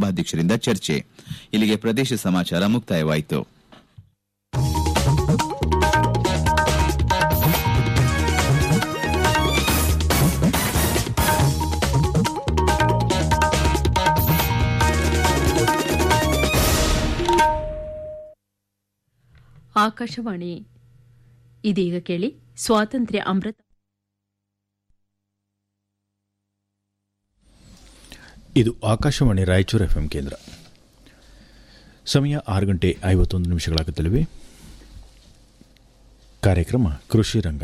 ಸಭಾಧ್ಯಕ್ಷರಿಂದ ಚರ್ಚೆ ಇಲ್ಲಿಗೆ ಪ್ರದೇಶ ಸಮಾಚಾರ ಮುಕ್ತಾಯವಾಯಿತು ಆಕಾಶವಾಣಿ ಇದೀಗ ಕೇಳಿ ಸ್ವಾತಂತ್ರ್ಯ ಅಮೃತ ಇದು ಆಕಾಶವಾಣಿ ರಾಯಚೂರು ಎಫ್ಎಂ ಕೇಂದ್ರ ಸಮಯ ಆರು ಗಂಟೆ ಐವತ್ತೊಂದು ನಿಮಿಷಗಳಾಗುತ್ತಲಿವೆ ಕಾರ್ಯಕ್ರಮ ಕೃಷಿ ರಂಗ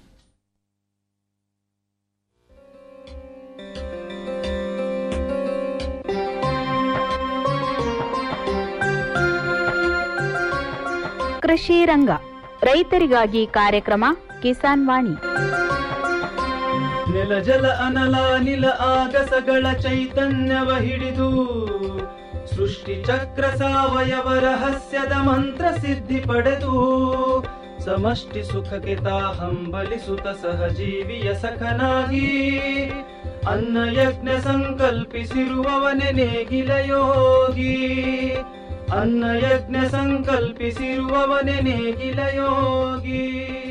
ಕೃಷಿ ರಂಗ ರೈತರಿಗಾಗಿ ಕಾರ್ಯಕ್ರಮ ಕಿಸಾನ್ ವಾಣಿ ನೆಲ ಜಲ ಅನಲ ನಿಲ ಆಗಸಗಳ ಚೈತನ್ಯವ ಹಿಡಿದು ಸೃಷ್ಟಿ ಚಕ್ರ ಸಾವಯವ ರಹಸ್ಯದ ಮಂತ್ರ ಸಿದ್ಧಿ ಪಡೆದು ಸಮಷ್ಟಿ ಸುಖಕ್ಕೆ ತಾ ಹಂಬಲಿಸುತ್ತ ಸಹಜೀವಿಯ ಸಖನಾಗಿ ಅನ್ನ ಯಜ್ಞ ಸಂಕಲ್ಪಿಸಿರುವವನೆ ನೇಗಿಲ ಯೋಗಿ ಅನ್ನ ಯಜ್ಞ ಸಂಕಲ್ಪಿಸಿರುವವನೆ ನೇಗಿಲ ಯೋಗಿ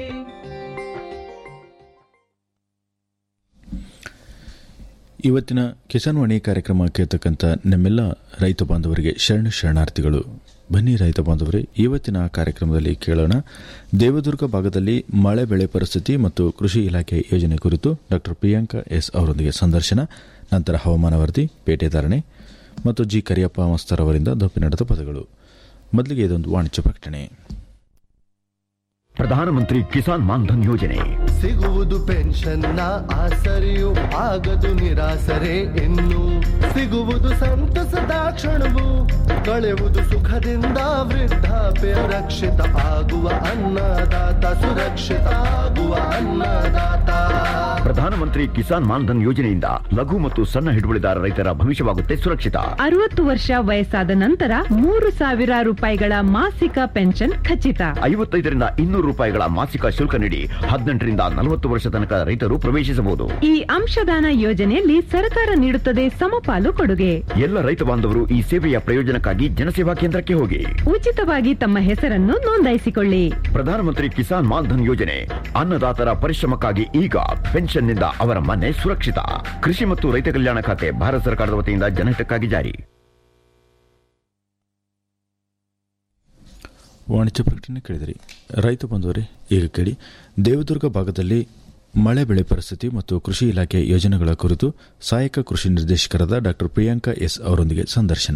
ಇವತ್ತಿನ ಕಿಸಾನ್ ವಾಣಿ ಕಾರ್ಯಕ್ರಮ ಕೇಳ್ತಕ್ಕಂಥ ನಮ್ಮೆಲ್ಲ ರೈತ ಬಾಂಧವರಿಗೆ ಶರಣ ಶರಣಾರ್ಥಿಗಳು ಬನ್ನಿ ರೈತ ಬಾಂಧವರೇ ಇವತ್ತಿನ ಕಾರ್ಯಕ್ರಮದಲ್ಲಿ ಕೇಳೋಣ ದೇವದುರ್ಗ ಭಾಗದಲ್ಲಿ ಮಳೆ ಬೆಳೆ ಪರಿಸ್ಥಿತಿ ಮತ್ತು ಕೃಷಿ ಇಲಾಖೆ ಯೋಜನೆ ಕುರಿತು ಡಾಕ್ಟರ್ ಪ್ರಿಯಾಂಕಾ ಎಸ್ ಅವರೊಂದಿಗೆ ಸಂದರ್ಶನ ನಂತರ ಹವಾಮಾನ ವರದಿ ಪೇಟೆ ಧಾರಣೆ ಮತ್ತು ಜಿ ಕರಿಯಪ್ಪ ಮಸ್ತರ್ ಅವರಿಂದ ದಪ್ಪಿ ನಡೆದ ಪದಗಳು ಮೊದಲಿಗೆ ಇದೊಂದು ವಾಣಿಜ್ಯ ಪ್ರಕಟಣೆ ಪ್ರಧಾನಮಂತ್ರಿ ಕಿಸಾನ್ ಮಾನ್ಧನ್ ಯೋಜನೆ ಸಿಗುವುದು ಪೆನ್ಷನ್ನ ಆಸರೆಯು ಆಗದು ನಿರಾಸರೆ ಇನ್ನು ಸಿಗುವುದು ಸಂತಸದ ಕ್ಷಣವು ಕಳೆಯುವುದು ಸುಖದಿಂದ ವೃದ್ಧಾಪ್ಯ ರಕ್ಷಿತ ಆಗುವ ಅನ್ನದಾತ ಸುರಕ್ಷಿತ ಆಗುವ ಅನ್ನದಾತ ಪ್ರಧಾನಮಂತ್ರಿ ಕಿಸಾನ್ ಮಾನ್ಧನ್ ಯೋಜನೆಯಿಂದ ಲಘು ಮತ್ತು ಸಣ್ಣ ಹಿಡುವಳಿದಾರ ರೈತರ ಭವಿಷ್ಯವಾಗುತ್ತೆ ಸುರಕ್ಷಿತ ಅರವತ್ತು ವರ್ಷ ವಯಸ್ಸಾದ ನಂತರ ಮೂರು ಸಾವಿರ ರೂಪಾಯಿಗಳ ಮಾಸಿಕ ಪೆನ್ಷನ್ ಖಚಿತ ಐವತ್ತೈದರಿಂದ ಇನ್ನೂರು ರೂಪಾಯಿಗಳ ಮಾಸಿಕ ಶುಲ್ಕ ನೀಡಿ ಹದಿನೆಂಟರಿಂದ ನಲವತ್ತು ವರ್ಷ ತನಕ ರೈತರು ಪ್ರವೇಶಿಸಬಹುದು ಈ ಅಂಶದಾನ ಯೋಜನೆಯಲ್ಲಿ ಸರ್ಕಾರ ನೀಡುತ್ತದೆ ಸಮಪಾಲು ಕೊಡುಗೆ ಎಲ್ಲ ರೈತ ಬಾಂಧವರು ಈ ಸೇವೆಯ ಪ್ರಯೋಜನಕ್ಕಾಗಿ ಜನಸೇವಾ ಕೇಂದ್ರಕ್ಕೆ ಹೋಗಿ ಉಚಿತವಾಗಿ ತಮ್ಮ ಹೆಸರನ್ನು ನೋಂದಾಯಿಸಿಕೊಳ್ಳಿ ಪ್ರಧಾನಮಂತ್ರಿ ಕಿಸಾನ್ ಮಾನ್ಧನ್ ಯೋಜನೆ ಅನ್ನದಾತರ ಪರಿಶ್ರಮಕ್ಕಾಗಿ ಈಗ ಪೆನ್ಷನ್ನಿಂದ ಅವರ ಮನೆ ಸುರಕ್ಷಿತ ಕೃಷಿ ಮತ್ತು ರೈತ ಕಲ್ಯಾಣ ಖಾತೆ ಭಾರತ ಸರ್ಕಾರದ ವತಿಯಿಂದ ಜನಹಿತಕ್ಕಾಗಿ ಜಾರಿ ವಾಣಿಜ್ಯ ಪ್ರಕಟಣೆ ಕೇಳಿದಿರಿ ರೈತ ಬಂಧುವರೇ ಈಗ ಕೇಳಿ ದೇವದುರ್ಗ ಭಾಗದಲ್ಲಿ ಮಳೆ ಬೆಳೆ ಪರಿಸ್ಥಿತಿ ಮತ್ತು ಕೃಷಿ ಇಲಾಖೆ ಯೋಜನೆಗಳ ಕುರಿತು ಸಹಾಯಕ ಕೃಷಿ ನಿರ್ದೇಶಕರಾದ ಡಾಕ್ಟರ್ ಪ್ರಿಯಾಂಕಾ ಎಸ್ ಅವರೊಂದಿಗೆ ಸಂದರ್ಶನ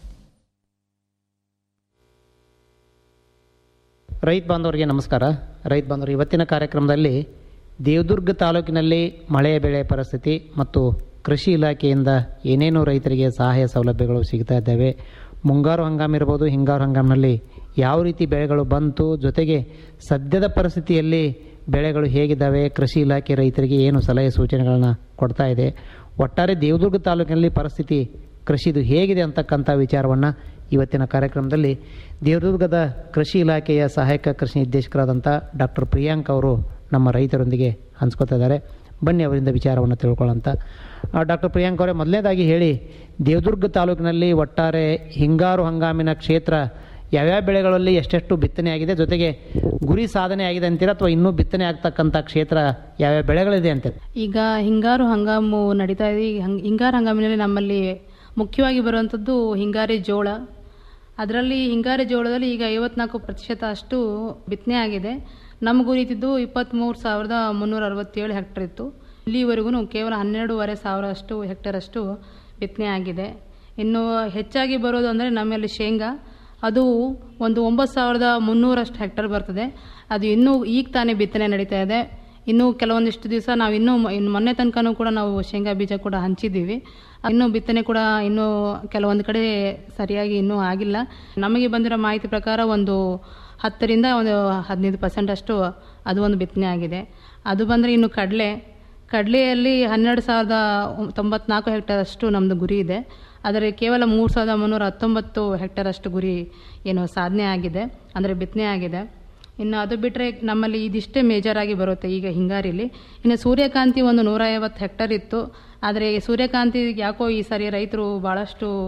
ರೈತ ಬಾಂಧವರಿಗೆ ನಮಸ್ಕಾರ ರೈತ ಬಾಂಧವರು ಇವತ್ತಿನ ಕಾರ್ಯಕ್ರಮದಲ್ಲಿ ದೇವದುರ್ಗ ತಾಲೂಕಿನಲ್ಲಿ ಮಳೆಯ ಬೆಳೆ ಪರಿಸ್ಥಿತಿ ಮತ್ತು ಕೃಷಿ ಇಲಾಖೆಯಿಂದ ಏನೇನು ರೈತರಿಗೆ ಸಹಾಯ ಸೌಲಭ್ಯಗಳು ಸಿಗ್ತಾ ಇದ್ದಾವೆ ಮುಂಗಾರು ಹಂಗಾಮು ಇರ್ಬೋದು ಹಿಂಗಾರು ಹಂಗಾಮಿನಲ್ಲಿ ಯಾವ ರೀತಿ ಬೆಳೆಗಳು ಬಂತು ಜೊತೆಗೆ ಸದ್ಯದ ಪರಿಸ್ಥಿತಿಯಲ್ಲಿ ಬೆಳೆಗಳು ಹೇಗಿದ್ದಾವೆ ಕೃಷಿ ಇಲಾಖೆ ರೈತರಿಗೆ ಏನು ಸಲಹೆ ಸೂಚನೆಗಳನ್ನು ಕೊಡ್ತಾ ಇದೆ ಒಟ್ಟಾರೆ ದೇವದುರ್ಗ ತಾಲೂಕಿನಲ್ಲಿ ಪರಿಸ್ಥಿತಿ ಕೃಷಿದು ಹೇಗಿದೆ ಅಂತಕ್ಕಂಥ ವಿಚಾರವನ್ನು ಇವತ್ತಿನ ಕಾರ್ಯಕ್ರಮದಲ್ಲಿ ದೇವದುರ್ಗದ ಕೃಷಿ ಇಲಾಖೆಯ ಸಹಾಯಕ ಕೃಷಿ ನಿರ್ದೇಶಕರಾದಂಥ ಡಾಕ್ಟರ್ ಪ್ರಿಯಾಂಕ್ ಅವರು ನಮ್ಮ ರೈತರೊಂದಿಗೆ ಹಂಚ್ಕೋತಾ ಇದ್ದಾರೆ ಬನ್ನಿ ಅವರಿಂದ ವಿಚಾರವನ್ನು ತಿಳ್ಕೊಳ್ಳೋಂಥ ಡಾಕ್ಟರ್ ಪ್ರಿಯಾಂಕ್ ಅವರೇ ಮೊದಲನೇದಾಗಿ ಹೇಳಿ ದೇವದುರ್ಗ ತಾಲೂಕಿನಲ್ಲಿ ಒಟ್ಟಾರೆ ಹಿಂಗಾರು ಹಂಗಾಮಿನ ಕ್ಷೇತ್ರ ಯಾವ್ಯಾವ ಬೆಳೆಗಳಲ್ಲಿ ಎಷ್ಟೆಷ್ಟು ಬಿತ್ತನೆ ಆಗಿದೆ ಜೊತೆಗೆ ಗುರಿ ಸಾಧನೆ ಆಗಿದೆ ಅಂತೀರಾ ಅಥವಾ ಇನ್ನೂ ಬಿತ್ತನೆ ಆಗ್ತಕ್ಕಂಥ ಕ್ಷೇತ್ರ ಯಾವ್ಯಾವ ಬೆಳೆಗಳಿದೆ ಅಂತ ಈಗ ಹಿಂಗಾರು ಹಂಗಾಮು ನಡೀತಾ ಇದೆ ಈ ಹಂಗ್ ಹಿಂಗಾರು ಹಂಗಾಮಿನಲ್ಲಿ ನಮ್ಮಲ್ಲಿ ಮುಖ್ಯವಾಗಿ ಬರುವಂಥದ್ದು ಹಿಂಗಾರಿ ಜೋಳ ಅದರಲ್ಲಿ ಹಿಂಗಾರಿ ಜೋಳದಲ್ಲಿ ಈಗ ಐವತ್ನಾಲ್ಕು ಪ್ರತಿಶತ ಅಷ್ಟು ಬಿತ್ತನೆ ಆಗಿದೆ ನಮ್ಮ ಗುರಿ ಇದ್ದಿದ್ದು ಇಪ್ಪತ್ತ್ಮೂರು ಸಾವಿರದ ಮುನ್ನೂರ ಅರವತ್ತೇಳು ಹೆಕ್ಟರ್ ಇತ್ತು ಇಲ್ಲಿವರೆಗೂ ಕೇವಲ ಹನ್ನೆರಡೂವರೆ ಸಾವಿರ ಅಷ್ಟು ಹೆಕ್ಟರ್ ಅಷ್ಟು ಬಿತ್ತನೆ ಆಗಿದೆ ಇನ್ನು ಹೆಚ್ಚಾಗಿ ಬರೋದು ಅಂದರೆ ನಮ್ಮಲ್ಲಿ ಶೇಂಗಾ ಅದು ಒಂದು ಒಂಬತ್ತು ಸಾವಿರದ ಮುನ್ನೂರಷ್ಟು ಹೆಕ್ಟರ್ ಬರ್ತದೆ ಅದು ಇನ್ನೂ ಈಗ ತಾನೇ ಬಿತ್ತನೆ ನಡೀತಾ ಇದೆ ಇನ್ನೂ ಕೆಲವೊಂದಿಷ್ಟು ದಿವಸ ನಾವು ಇನ್ನೂ ಮ- ಇನ್ನು ಮೊನ್ನೆ ತನಕನೂ ಕೂಡ ನಾವು ಶೇಂಗಾ ಬೀಜ ಕೂಡ ಹಂಚಿದ್ದೀವಿ ಇನ್ನೂ ಬಿತ್ತನೆ ಕೂಡ ಇನ್ನೂ ಕೆಲವೊಂದು ಕಡೆ ಸರಿಯಾಗಿ ಇನ್ನೂ ಆಗಿಲ್ಲ ನಮಗೆ ಬಂದಿರೋ ಮಾಹಿತಿ ಪ್ರಕಾರ ಒಂದು ಹತ್ತರಿಂದ ಒಂದು ಹದಿನೈದು ಪರ್ಸೆಂಟ್ ಅಷ್ಟು ಅದು ಒಂದು ಬಿತ್ತನೆ ಆಗಿದೆ ಅದು ಬಂದರೆ ಇನ್ನು ಕಡಲೆ ಕಡಲೆಯಲ್ಲಿ ಹನ್ನೆರಡು ಸಾವಿರದ ತೊಂಬತ್ನಾಲ್ಕು ಹೆಕ್ಟರ್ ಅಷ್ಟು ನಮ್ಮದು ಗುರಿ ಇದೆ ಆದರೆ ಕೇವಲ ಮೂರು ಸಾವಿರದ ಮುನ್ನೂರ ಹತ್ತೊಂಬತ್ತು ಹೆಕ್ಟರ್ ಅಷ್ಟು ಗುರಿ ಏನು ಸಾಧನೆ ಆಗಿದೆ ಅಂದರೆ ಬಿತ್ತನೆ ಆಗಿದೆ ಇನ್ನು ಅದು ಬಿಟ್ಟರೆ ನಮ್ಮಲ್ಲಿ ಇದಿಷ್ಟೇ ಮೇಜರ್ ಆಗಿ ಬರುತ್ತೆ ಈಗ ಹಿಂಗಾರಿಲಿ ಇನ್ನು ಸೂರ್ಯಕಾಂತಿ ಒಂದು ನೂರ ಐವತ್ತು ಹೆಕ್ಟರ್ ಇತ್ತು ಆದರೆ ಈ ಸೂರ್ಯಕಾಂತಿ ಯಾಕೋ ಈ ಸರಿ ರೈತರು ಭಾಳಷ್ಟು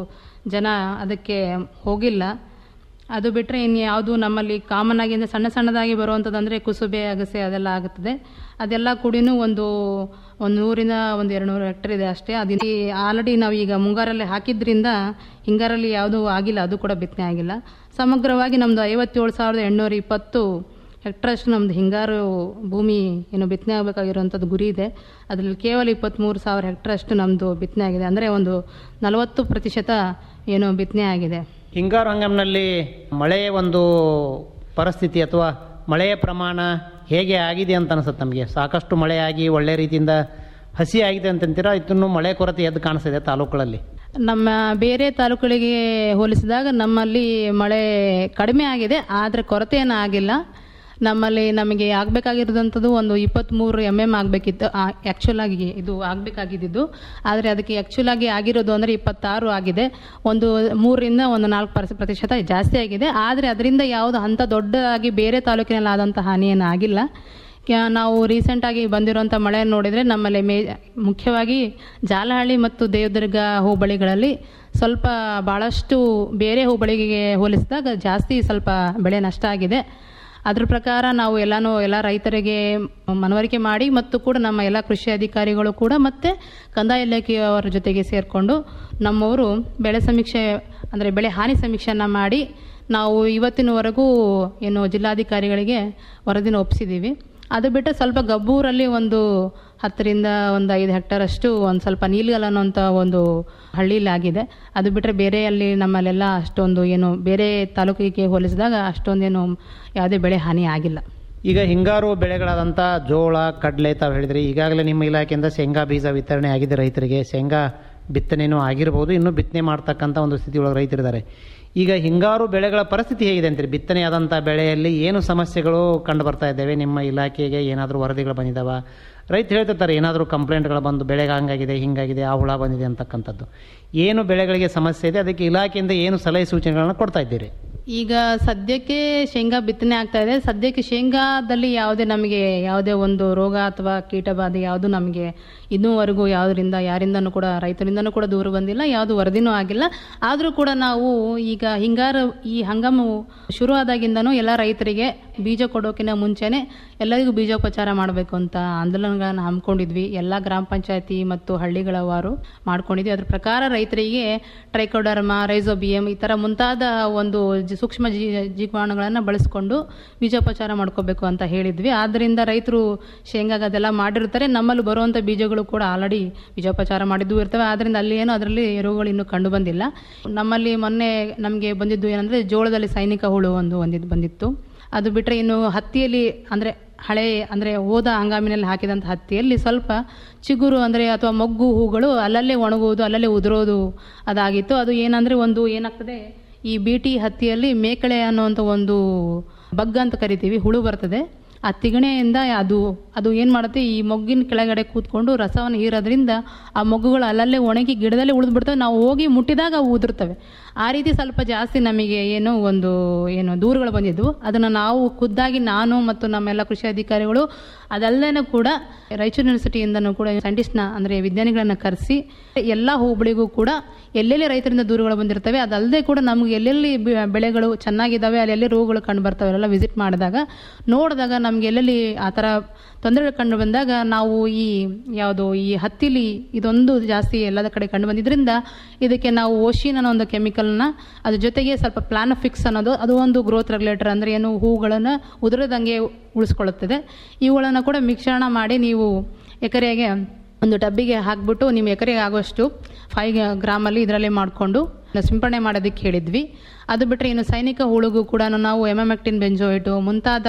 ಜನ ಅದಕ್ಕೆ ಹೋಗಿಲ್ಲ ಅದು ಬಿಟ್ಟರೆ ಇನ್ನು ಯಾವುದು ನಮ್ಮಲ್ಲಿ ಕಾಮನ್ ಆಗಿ ಅಂದರೆ ಸಣ್ಣ ಸಣ್ಣದಾಗಿ ಬರುವಂಥದ್ದು ಅಂದರೆ ಕುಸುಬೆ ಅಗಸೆ ಅದೆಲ್ಲ ಆಗುತ್ತದೆ ಅದೆಲ್ಲ ಕೂಡಿನೂ ಒಂದು ಒಂದು ನೂರಿಂದ ಒಂದು ಎರಡು ನೂರು ಹೆಕ್ಟರ್ ಇದೆ ಅಷ್ಟೇ ಅದು ಆಲ್ರೆಡಿ ನಾವು ಈಗ ಮುಂಗಾರಲ್ಲಿ ಹಾಕಿದ್ರಿಂದ ಹಿಂಗಾರಲ್ಲಿ ಯಾವುದೂ ಆಗಿಲ್ಲ ಅದು ಕೂಡ ಬಿತ್ತನೆ ಆಗಿಲ್ಲ ಸಮಗ್ರವಾಗಿ ನಮ್ಮದು ಐವತ್ತೇಳು ಸಾವಿರದ ಎಂಟುನೂರ ಇಪ್ಪತ್ತು ಹೆಕ್ಟ್ರಷ್ಟು ನಮ್ಮದು ಹಿಂಗಾರು ಭೂಮಿ ಏನು ಬಿತ್ತನೆ ಆಗಬೇಕಾಗಿರುವಂಥದ್ದು ಗುರಿ ಇದೆ ಅದರಲ್ಲಿ ಕೇವಲ ಇಪ್ಪತ್ತ್ಮೂರು ಸಾವಿರ ಹೆಕ್ಟ್ರಷ್ಟು ನಮ್ಮದು ಬಿತ್ತನೆ ಆಗಿದೆ ಅಂದರೆ ಒಂದು ನಲವತ್ತು ಪ್ರತಿಶತ ಏನು ಬಿತ್ತನೆ ಆಗಿದೆ ಹಿಂಗಾರು ಹಂಗಾಮಿನಲ್ಲಿ ಮಳೆಯ ಒಂದು ಪರಿಸ್ಥಿತಿ ಅಥವಾ ಮಳೆಯ ಪ್ರಮಾಣ ಹೇಗೆ ಆಗಿದೆ ಅಂತ ಅನಿಸುತ್ತೆ ನಮಗೆ ಸಾಕಷ್ಟು ಮಳೆಯಾಗಿ ಒಳ್ಳೆ ರೀತಿಯಿಂದ ಹಸಿ ಆಗಿದೆ ಅಂತಂತೀರಾ ಇದನ್ನು ಮಳೆ ಕೊರತೆ ಎದ್ದು ಕಾಣಿಸ್ತಿದೆ ತಾಲೂಕುಗಳಲ್ಲಿ ನಮ್ಮ ಬೇರೆ ತಾಲೂಕುಗಳಿಗೆ ಹೋಲಿಸಿದಾಗ ನಮ್ಮಲ್ಲಿ ಮಳೆ ಕಡಿಮೆ ಆಗಿದೆ ಆದರೆ ಕೊರತೆ ಏನೂ ಆಗಿಲ್ಲ ನಮ್ಮಲ್ಲಿ ನಮಗೆ ಆಗಬೇಕಾಗಿರೋದಂಥದ್ದು ಒಂದು ಇಪ್ಪತ್ತ್ಮೂರು ಎಮ್ ಎಮ್ ಆಗಬೇಕಿತ್ತು ಆ್ಯಕ್ಚುಲ್ ಆಗಿ ಇದು ಆಗಬೇಕಾಗಿದ್ದು ಆದರೆ ಅದಕ್ಕೆ ಆ್ಯಕ್ಚುಲ್ ಆಗಿ ಆಗಿರೋದು ಅಂದರೆ ಇಪ್ಪತ್ತಾರು ಆಗಿದೆ ಒಂದು ಮೂರರಿಂದ ಒಂದು ನಾಲ್ಕು ಪರ್ಸ ಪ್ರತಿಶತ ಜಾಸ್ತಿ ಆಗಿದೆ ಆದರೆ ಅದರಿಂದ ಯಾವುದು ಅಂಥ ದೊಡ್ಡದಾಗಿ ಬೇರೆ ತಾಲೂಕಿನಲ್ಲಿ ಆದಂಥ ಹಾನಿಯನ್ನು ಆಗಿಲ್ಲ ಕ್ಯಾ- ನಾವು ರೀಸೆಂಟಾಗಿ ಬಂದಿರುವಂಥ ಮಳೆ ನೋಡಿದರೆ ನಮ್ಮಲ್ಲಿ ಮೇ ಮುಖ್ಯವಾಗಿ ಜಾಲಹಳ್ಳಿ ಮತ್ತು ದೇವದುರ್ಗ ಹೋಬಳಿಗಳಲ್ಲಿ ಸ್ವಲ್ಪ ಭಾಳಷ್ಟು ಬೇರೆ ಹೋಬಳಿಗೆ ಹೋಲಿಸಿದಾಗ ಜಾಸ್ತಿ ಸ್ವಲ್ಪ ಬೆಳೆ ನಷ್ಟ ಆಗಿದೆ ಅದ್ರ ಪ್ರಕಾರ ನಾವು ಎಲ್ಲನೂ ಎಲ್ಲ ರೈತರಿಗೆ ಮನವರಿಕೆ ಮಾಡಿ ಮತ್ತು ಕೂಡ ನಮ್ಮ ಎಲ್ಲ ಕೃಷಿ ಅಧಿಕಾರಿಗಳು ಕೂಡ ಮತ್ತು ಕಂದಾಯ ಇಲಾಖೆಯವರ ಜೊತೆಗೆ ಸೇರಿಕೊಂಡು ನಮ್ಮವರು ಬೆಳೆ ಸಮೀಕ್ಷೆ ಅಂದರೆ ಬೆಳೆ ಹಾನಿ ಸಮೀಕ್ಷೆಯನ್ನು ಮಾಡಿ ನಾವು ಇವತ್ತಿನವರೆಗೂ ಏನು ಜಿಲ್ಲಾಧಿಕಾರಿಗಳಿಗೆ ವರದಿನ ಒಪ್ಪಿಸಿದ್ದೀವಿ ಅದು ಬಿಟ್ಟು ಸ್ವಲ್ಪ ಗಬ್ಬೂರಲ್ಲಿ ಒಂದು ಹತ್ತರಿಂದ ಒಂದು ಐದು ಹೆಕ್ಟರ್ ಅಷ್ಟು ಒಂದು ಸ್ವಲ್ಪ ನೀಲ್ಗಲ್ ಅನ್ನೋಂಥ ಒಂದು ಹಳ್ಳಿಲಿ ಆಗಿದೆ ಅದು ಬಿಟ್ಟರೆ ಬೇರೆ ಅಲ್ಲಿ ನಮ್ಮಲ್ಲೆಲ್ಲ ಅಷ್ಟೊಂದು ಏನು ಬೇರೆ ತಾಲೂಕಿಗೆ ಹೋಲಿಸಿದಾಗ ಅಷ್ಟೊಂದೇನು ಯಾವುದೇ ಬೆಳೆ ಹಾನಿ ಆಗಿಲ್ಲ ಈಗ ಹಿಂಗಾರು ಬೆಳೆಗಳಾದಂಥ ಜೋಳ ಕಡಲೆ ತಾವು ಹೇಳಿದ್ರಿ ಈಗಾಗಲೇ ನಿಮ್ಮ ಇಲಾಖೆಯಿಂದ ಶೇಂಗಾ ಬೀಜ ವಿತರಣೆ ಆಗಿದೆ ರೈತರಿಗೆ ಶೇಂಗಾ ಬಿತ್ತನೆನೂ ಆಗಿರ್ಬೋದು ಇನ್ನೂ ಬಿತ್ತನೆ ಮಾಡ್ತಕ್ಕಂಥ ಒಂದು ಸ್ಥಿತಿಯೊಳಗೆ ರೈತರಿದ್ದಾರೆ ಈಗ ಹಿಂಗಾರು ಬೆಳೆಗಳ ಪರಿಸ್ಥಿತಿ ಹೇಗಿದೆ ಅಂತೀರಿ ಬಿತ್ತನೆ ಆದಂಥ ಬೆಳೆಯಲ್ಲಿ ಏನು ಸಮಸ್ಯೆಗಳು ಕಂಡು ಬರ್ತಾ ಇದ್ದಾವೆ ನಿಮ್ಮ ಇಲಾಖೆಗೆ ಏನಾದರೂ ವರದಿಗಳು ಬಂದಿದ್ದಾವ ರೈತ ಹೇಳ್ತಿರ್ತಾರೆ ಏನಾದರೂ ಕಂಪ್ಲೇಂಟ್ಗಳು ಬಂದು ಬೆಳೆಗೆ ಹಂಗಾಗಿದೆ ಹಿಂಗಾಗಿದೆ ಆ ಹುಳ ಬಂದಿದೆ ಅಂತಕ್ಕಂಥದ್ದು ಏನು ಬೆಳೆಗಳಿಗೆ ಸಮಸ್ಯೆ ಇದೆ ಅದಕ್ಕೆ ಇಲಾಖೆಯಿಂದ ಏನು ಸಲಹೆ ಸೂಚನೆಗಳನ್ನ ಕೊಡ್ತಾ ಇದ್ದೀರಿ ಈಗ ಸದ್ಯಕ್ಕೆ ಶೇಂಗಾ ಬಿತ್ತನೆ ಆಗ್ತಾ ಇದೆ ಸದ್ಯಕ್ಕೆ ಶೇಂಗಾದಲ್ಲಿ ಯಾವುದೇ ನಮಗೆ ಯಾವುದೇ ಒಂದು ರೋಗ ಅಥವಾ ಕೀಟಬಾಧೆ ಯಾವುದು ನಮಗೆ ಇನ್ನೂವರೆಗೂ ಯಾವುದರಿಂದ ಯಾರಿಂದನೂ ಕೂಡ ರೈತರಿಂದನೂ ಕೂಡ ದೂರ ಬಂದಿಲ್ಲ ಯಾವುದು ವರದಿನೂ ಆಗಿಲ್ಲ ಆದರೂ ಕೂಡ ನಾವು ಈಗ ಹಿಂಗಾರು ಈ ಹಂಗಾಮು ಶುರು ಆದಾಗಿಂದನೂ ಎಲ್ಲ ರೈತರಿಗೆ ಬೀಜ ಕೊಡೋಕಿನ ಮುಂಚೆನೆ ಎಲ್ಲರಿಗೂ ಬೀಜೋಪಚಾರ ಮಾಡಬೇಕು ಅಂತ ಆಂದೋಲನಗಳನ್ನು ಹಮ್ಮಿಕೊಂಡಿದ್ವಿ ಎಲ್ಲ ಗ್ರಾಮ ಪಂಚಾಯತಿ ಮತ್ತು ಹಳ್ಳಿಗಳವಾರು ಮಾಡ್ಕೊಂಡಿದ್ವಿ ಅದ್ರ ಪ್ರಕಾರ ರೈತರಿಗೆ ಟ್ರೈಕೋಡರ್ಮಾ ರೈಸೋಬಿಯಂ ಈ ಥರ ಮುಂತಾದ ಒಂದು ಜಿ- ಸೂಕ್ಷ್ಮ ಜೀ ಜೀವಾಣುಗಳನ್ನು ಬಳಸ್ಕೊಂಡು ಬೀಜೋಪಚಾರ ಮಾಡ್ಕೋಬೇಕು ಅಂತ ಹೇಳಿದ್ವಿ ಆದ್ದರಿಂದ ರೈತರು ಶೇಂಗಾಗ ಅದೆಲ್ಲ ಮಾಡಿರ್ತಾರೆ ನಮ್ಮಲ್ಲಿ ಬರುವಂಥ ಬೀಜಗಳು ಕೂಡ ಆಲ್ರೆಡಿ ಬೀಜೋಪಚಾರ ಮಾಡಿದ್ದು ಇರ್ತವೆ ಆದ್ದರಿಂದ ಅಲ್ಲಿ ಏನು ಅದರಲ್ಲಿ ರೋಗಗಳು ಇನ್ನೂ ಕಂಡು ಬಂದಿಲ್ಲ ನಮ್ಮಲ್ಲಿ ಮೊನ್ನೆ ನಮಗೆ ಬಂದಿದ್ದು ಏನಂದರೆ ಜೋಳದಲ್ಲಿ ಸೈನಿಕ ಹುಳು ಒಂದು ಒಂದಿದ್ದು ಬಂದಿತ್ತು ಅದು ಬಿಟ್ಟರೆ ಇನ್ನು ಹತ್ತಿಯಲ್ಲಿ ಅಂದರೆ ಹಳೆ ಅಂದರೆ ಹೋದ ಹಂಗಾಮಿನಲ್ಲಿ ಹಾಕಿದಂಥ ಹತ್ತಿಯಲ್ಲಿ ಸ್ವಲ್ಪ ಚಿಗುರು ಅಂದರೆ ಅಥವಾ ಮೊಗ್ಗು ಹೂಗಳು ಅಲ್ಲಲ್ಲೇ ಒಣಗುವುದು ಅಲ್ಲಲ್ಲೇ ಉದುರೋದು ಅದಾಗಿತ್ತು ಅದು ಏನಂದರೆ ಒಂದು ಏನಾಗ್ತದೆ ಈ ಬೀಟಿ ಹತ್ತಿಯಲ್ಲಿ ಮೇಕಳೆ ಅನ್ನುವಂಥ ಒಂದು ಬಗ್ ಅಂತ ಕರಿತೀವಿ ಹುಳು ಬರ್ತದೆ ಆ ತಿಗಣೆಯಿಂದ ಅದು ಅದು ಏನು ಮಾಡುತ್ತೆ ಈ ಮೊಗ್ಗಿನ ಕೆಳಗಡೆ ಕೂತ್ಕೊಂಡು ರಸವನ್ನು ಹೀರೋದ್ರಿಂದ ಆ ಮೊಗ್ಗುಗಳು ಅಲ್ಲಲ್ಲೇ ಒಣಗಿ ಗಿಡದಲ್ಲೇ ಉಳಿದು ಬಿಡ್ತವೆ ನಾವು ಹೋಗಿ ಮುಟ್ಟಿದಾಗ ಅವು ಉದುರ್ತವೆ ಆ ರೀತಿ ಸ್ವಲ್ಪ ಜಾಸ್ತಿ ನಮಗೆ ಏನು ಒಂದು ಏನು ದೂರುಗಳು ಬಂದಿದ್ವು ಅದನ್ನು ನಾವು ಖುದ್ದಾಗಿ ನಾನು ಮತ್ತು ನಮ್ಮೆಲ್ಲ ಕೃಷಿ ಅಧಿಕಾರಿಗಳು ಅದಲ್ಲದೆ ಕೂಡ ರಾಯಚೂರು ಯೂನಿವರ್ಸಿಟಿಯಿಂದನೂ ಕೂಡ ಸೈಂಟಿಸ್ಟ್ನ ಅಂದರೆ ವಿಜ್ಞಾನಿಗಳನ್ನು ಕರೆಸಿ ಎಲ್ಲ ಹೋಬಳಿಗೂ ಕೂಡ ಎಲ್ಲೆಲ್ಲಿ ರೈತರಿಂದ ದೂರುಗಳು ಬಂದಿರ್ತವೆ ಅದಲ್ಲದೆ ಕೂಡ ನಮಗೆ ಎಲ್ಲೆಲ್ಲಿ ಬೆ- ಬೆಳೆಗಳು ಚೆನ್ನಾಗಿದ್ದಾವೆ ಅಲ್ಲೆಲ್ಲಿ ರೋಗಗಳು ಕಂಡು ಬರ್ತವೆ ಅವೆಲ್ಲ ವಿಸಿಟ್ ಮಾಡಿದಾಗ ನೋಡಿದಾಗ ನಮ್ಗೆ ಎಲ್ಲೆಲ್ಲಿ ಆ ಥರ ತೊಂದರೆಗಳು ಕಂಡು ಬಂದಾಗ ನಾವು ಈ ಯಾವುದು ಈ ಹತ್ತಿಲಿ ಇದೊಂದು ಜಾಸ್ತಿ ಎಲ್ಲದ ಕಡೆ ಕಂಡು ಬಂದಿದ್ರಿಂದ ಇದಕ್ಕೆ ನಾವು ಓಶಿನ್ ಅನ್ನೋ ಒಂದು ಕೆಮಿಕಲ್ನ ಅದ್ರ ಜೊತೆಗೆ ಸ್ವಲ್ಪ ಪ್ಲಾನಫಿಕ್ಸ್ ಅನ್ನೋದು ಅದು ಒಂದು ಗ್ರೋತ್ ರೆಗ್ಯುಲೇಟರ್ ಅಂದರೆ ಏನು ಹೂಗಳನ್ನು ಉದುರದಂಗೆ ಉಳಿಸ್ಕೊಳ್ಳುತ್ತದೆ ಇವುಗಳನ್ನು ಕೂಡ ಮಿಶ್ರಣ ಮಾಡಿ ನೀವು ಎಕರೆಗೆ ಒಂದು ಡಬ್ಬಿಗೆ ಹಾಕ್ಬಿಟ್ಟು ನಿಮ್ಮ ಎಕರೆಗೆ ಆಗುವಷ್ಟು ಫೈವ್ ಗ್ರಾಮಲ್ಲಿ ಇದರಲ್ಲಿ ಮಾಡಿಕೊಂಡು ಸಿಂಪಡಣೆ ಮಾಡೋದಕ್ಕೆ ಹೇಳಿದ್ವಿ ಅದು ಬಿಟ್ಟರೆ ಇನ್ನು ಸೈನಿಕ ಹುಳುಗೂ ಕೂಡ ನಾವು ಎಮಮೆಕ್ಟಿನ್ ಬೆಂಜೋಯಿಟು ಮುಂತಾದ